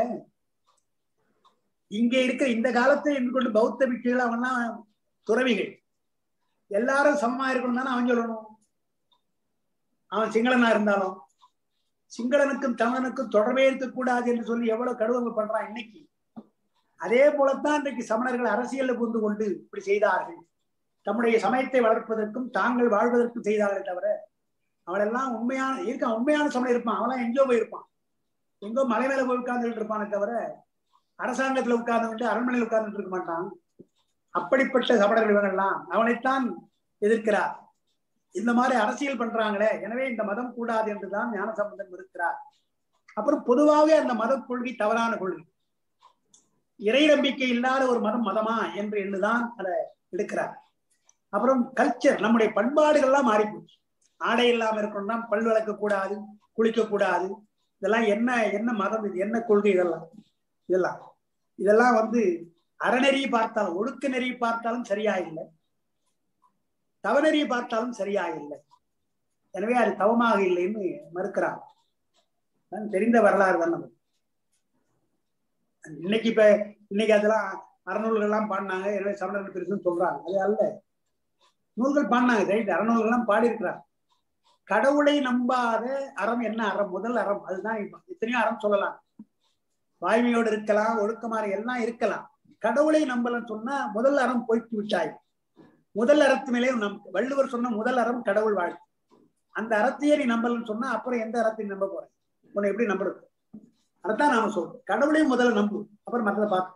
இங்க இருக்கிற இந்த காலத்தை என்று கொண்டு பௌத்த பிட்சுகள் அவன்லாம் துறவிகள் எல்லாரும் சமமா இருக்கணும் தானே அவன் சொல்லணும் அவன் சிங்களனா இருந்தாலும் சிங்களனுக்கும் தமிழனுக்கும் தொடர்பே இருக்கக்கூடாது என்று சொல்லி எவ்வளவு கடுவங்கள் பண்றான் இன்னைக்கு அதே போலத்தான் இன்றைக்கு சமணர்கள் அரசியலில் புரிந்து கொண்டு இப்படி செய்தார்கள் தம்முடைய சமயத்தை வளர்ப்பதற்கும் தாங்கள் வாழ்வதற்கும் செய்தார்களே தவிர அவளெல்லாம் உண்மையான இருக்கான் உண்மையான சமயம் இருப்பான் அவெல்லாம் எங்கேயோ போயிருப்பான் எங்கோ மலை மேல போய் உட்கார்ந்துட்டு இருப்பானே தவிர அரசாங்கத்துல உட்கார்ந்து அரண்மனையில் உட்கார்ந்துட்டு இருக்க மாட்டான் அப்படிப்பட்ட சமணர்கள் இவங்கெல்லாம் அவனைத்தான் எதிர்க்கிறார் இந்த மாதிரி அரசியல் பண்றாங்களே எனவே இந்த மதம் கூடாது என்றுதான் ஞானசம்பந்தன் இருக்கிறார் அப்புறம் பொதுவாகவே அந்த மத கொள்கை தவறான கொள்கை இறை நம்பிக்கை இல்லாத ஒரு மதம் மதமா என்று எண்ணுதான் அதை எடுக்கிறார் அப்புறம் கல்ச்சர் நம்முடைய பண்பாடுகள்லாம் மாறி போச்சு ஆடை இல்லாம இருக்கணும்னா பல் விளக்க கூடாது குளிக்க கூடாது இதெல்லாம் என்ன என்ன மதம் இது என்ன கொள்கை இதெல்லாம் இதெல்லாம் இதெல்லாம் வந்து அறநெறி பார்த்தாலும் ஒழுக்க நெறி பார்த்தாலும் சரியா இல்லை தவநெறி பார்த்தாலும் சரியா இல்லை எனவே அது தவமாக இல்லைன்னு மறுக்கிறான் நான் தெரிந்த வரலாறு தான் நமக்கு இன்னைக்கு இப்ப இன்னைக்கு அதெல்லாம் அறநூல்கள் எல்லாம் பாடினாங்க எனவே சமணர்கள் பெருசுன்னு சொல்றாங்க அது அல்ல நூல்கள் பாடினாங்க ரைட் அறநூல்கள் எல்லாம் பாடி இருக்கிறாங்க கடவுளை நம்பாத அறம் என்ன அறம் முதல் அறம் அதுதான் இப்ப எத்தனையோ அறம் சொல்லலாம் வாய்மையோடு இருக்கலாம் ஒழுக்கமாக எல்லாம் இருக்கலாம் கடவுளை நம்பலன்னு சொன்னா முதல் அறம் போய்த்து விட்டாய் முதல் அறத்து மேலே நம் வள்ளுவர் சொன்ன முதல் அறம் கடவுள் வாழ்த்து அந்த அறத்தையே நீ நம்பலன்னு சொன்னா அப்புறம் எந்த அறத்தையும் நம்ப போற உன்னை எப்படி நம்புறது அதைத்தான் நாம சொல்றோம் கடவுளையும் முதல்ல நம்பு அப்புறம் மற்றதை பார்த்து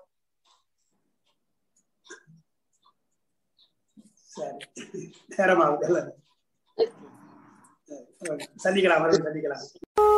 சரி நேரமாகுது இல்ல சந்திக்கலாம் மறுபடியும் சந்திக்கலாம்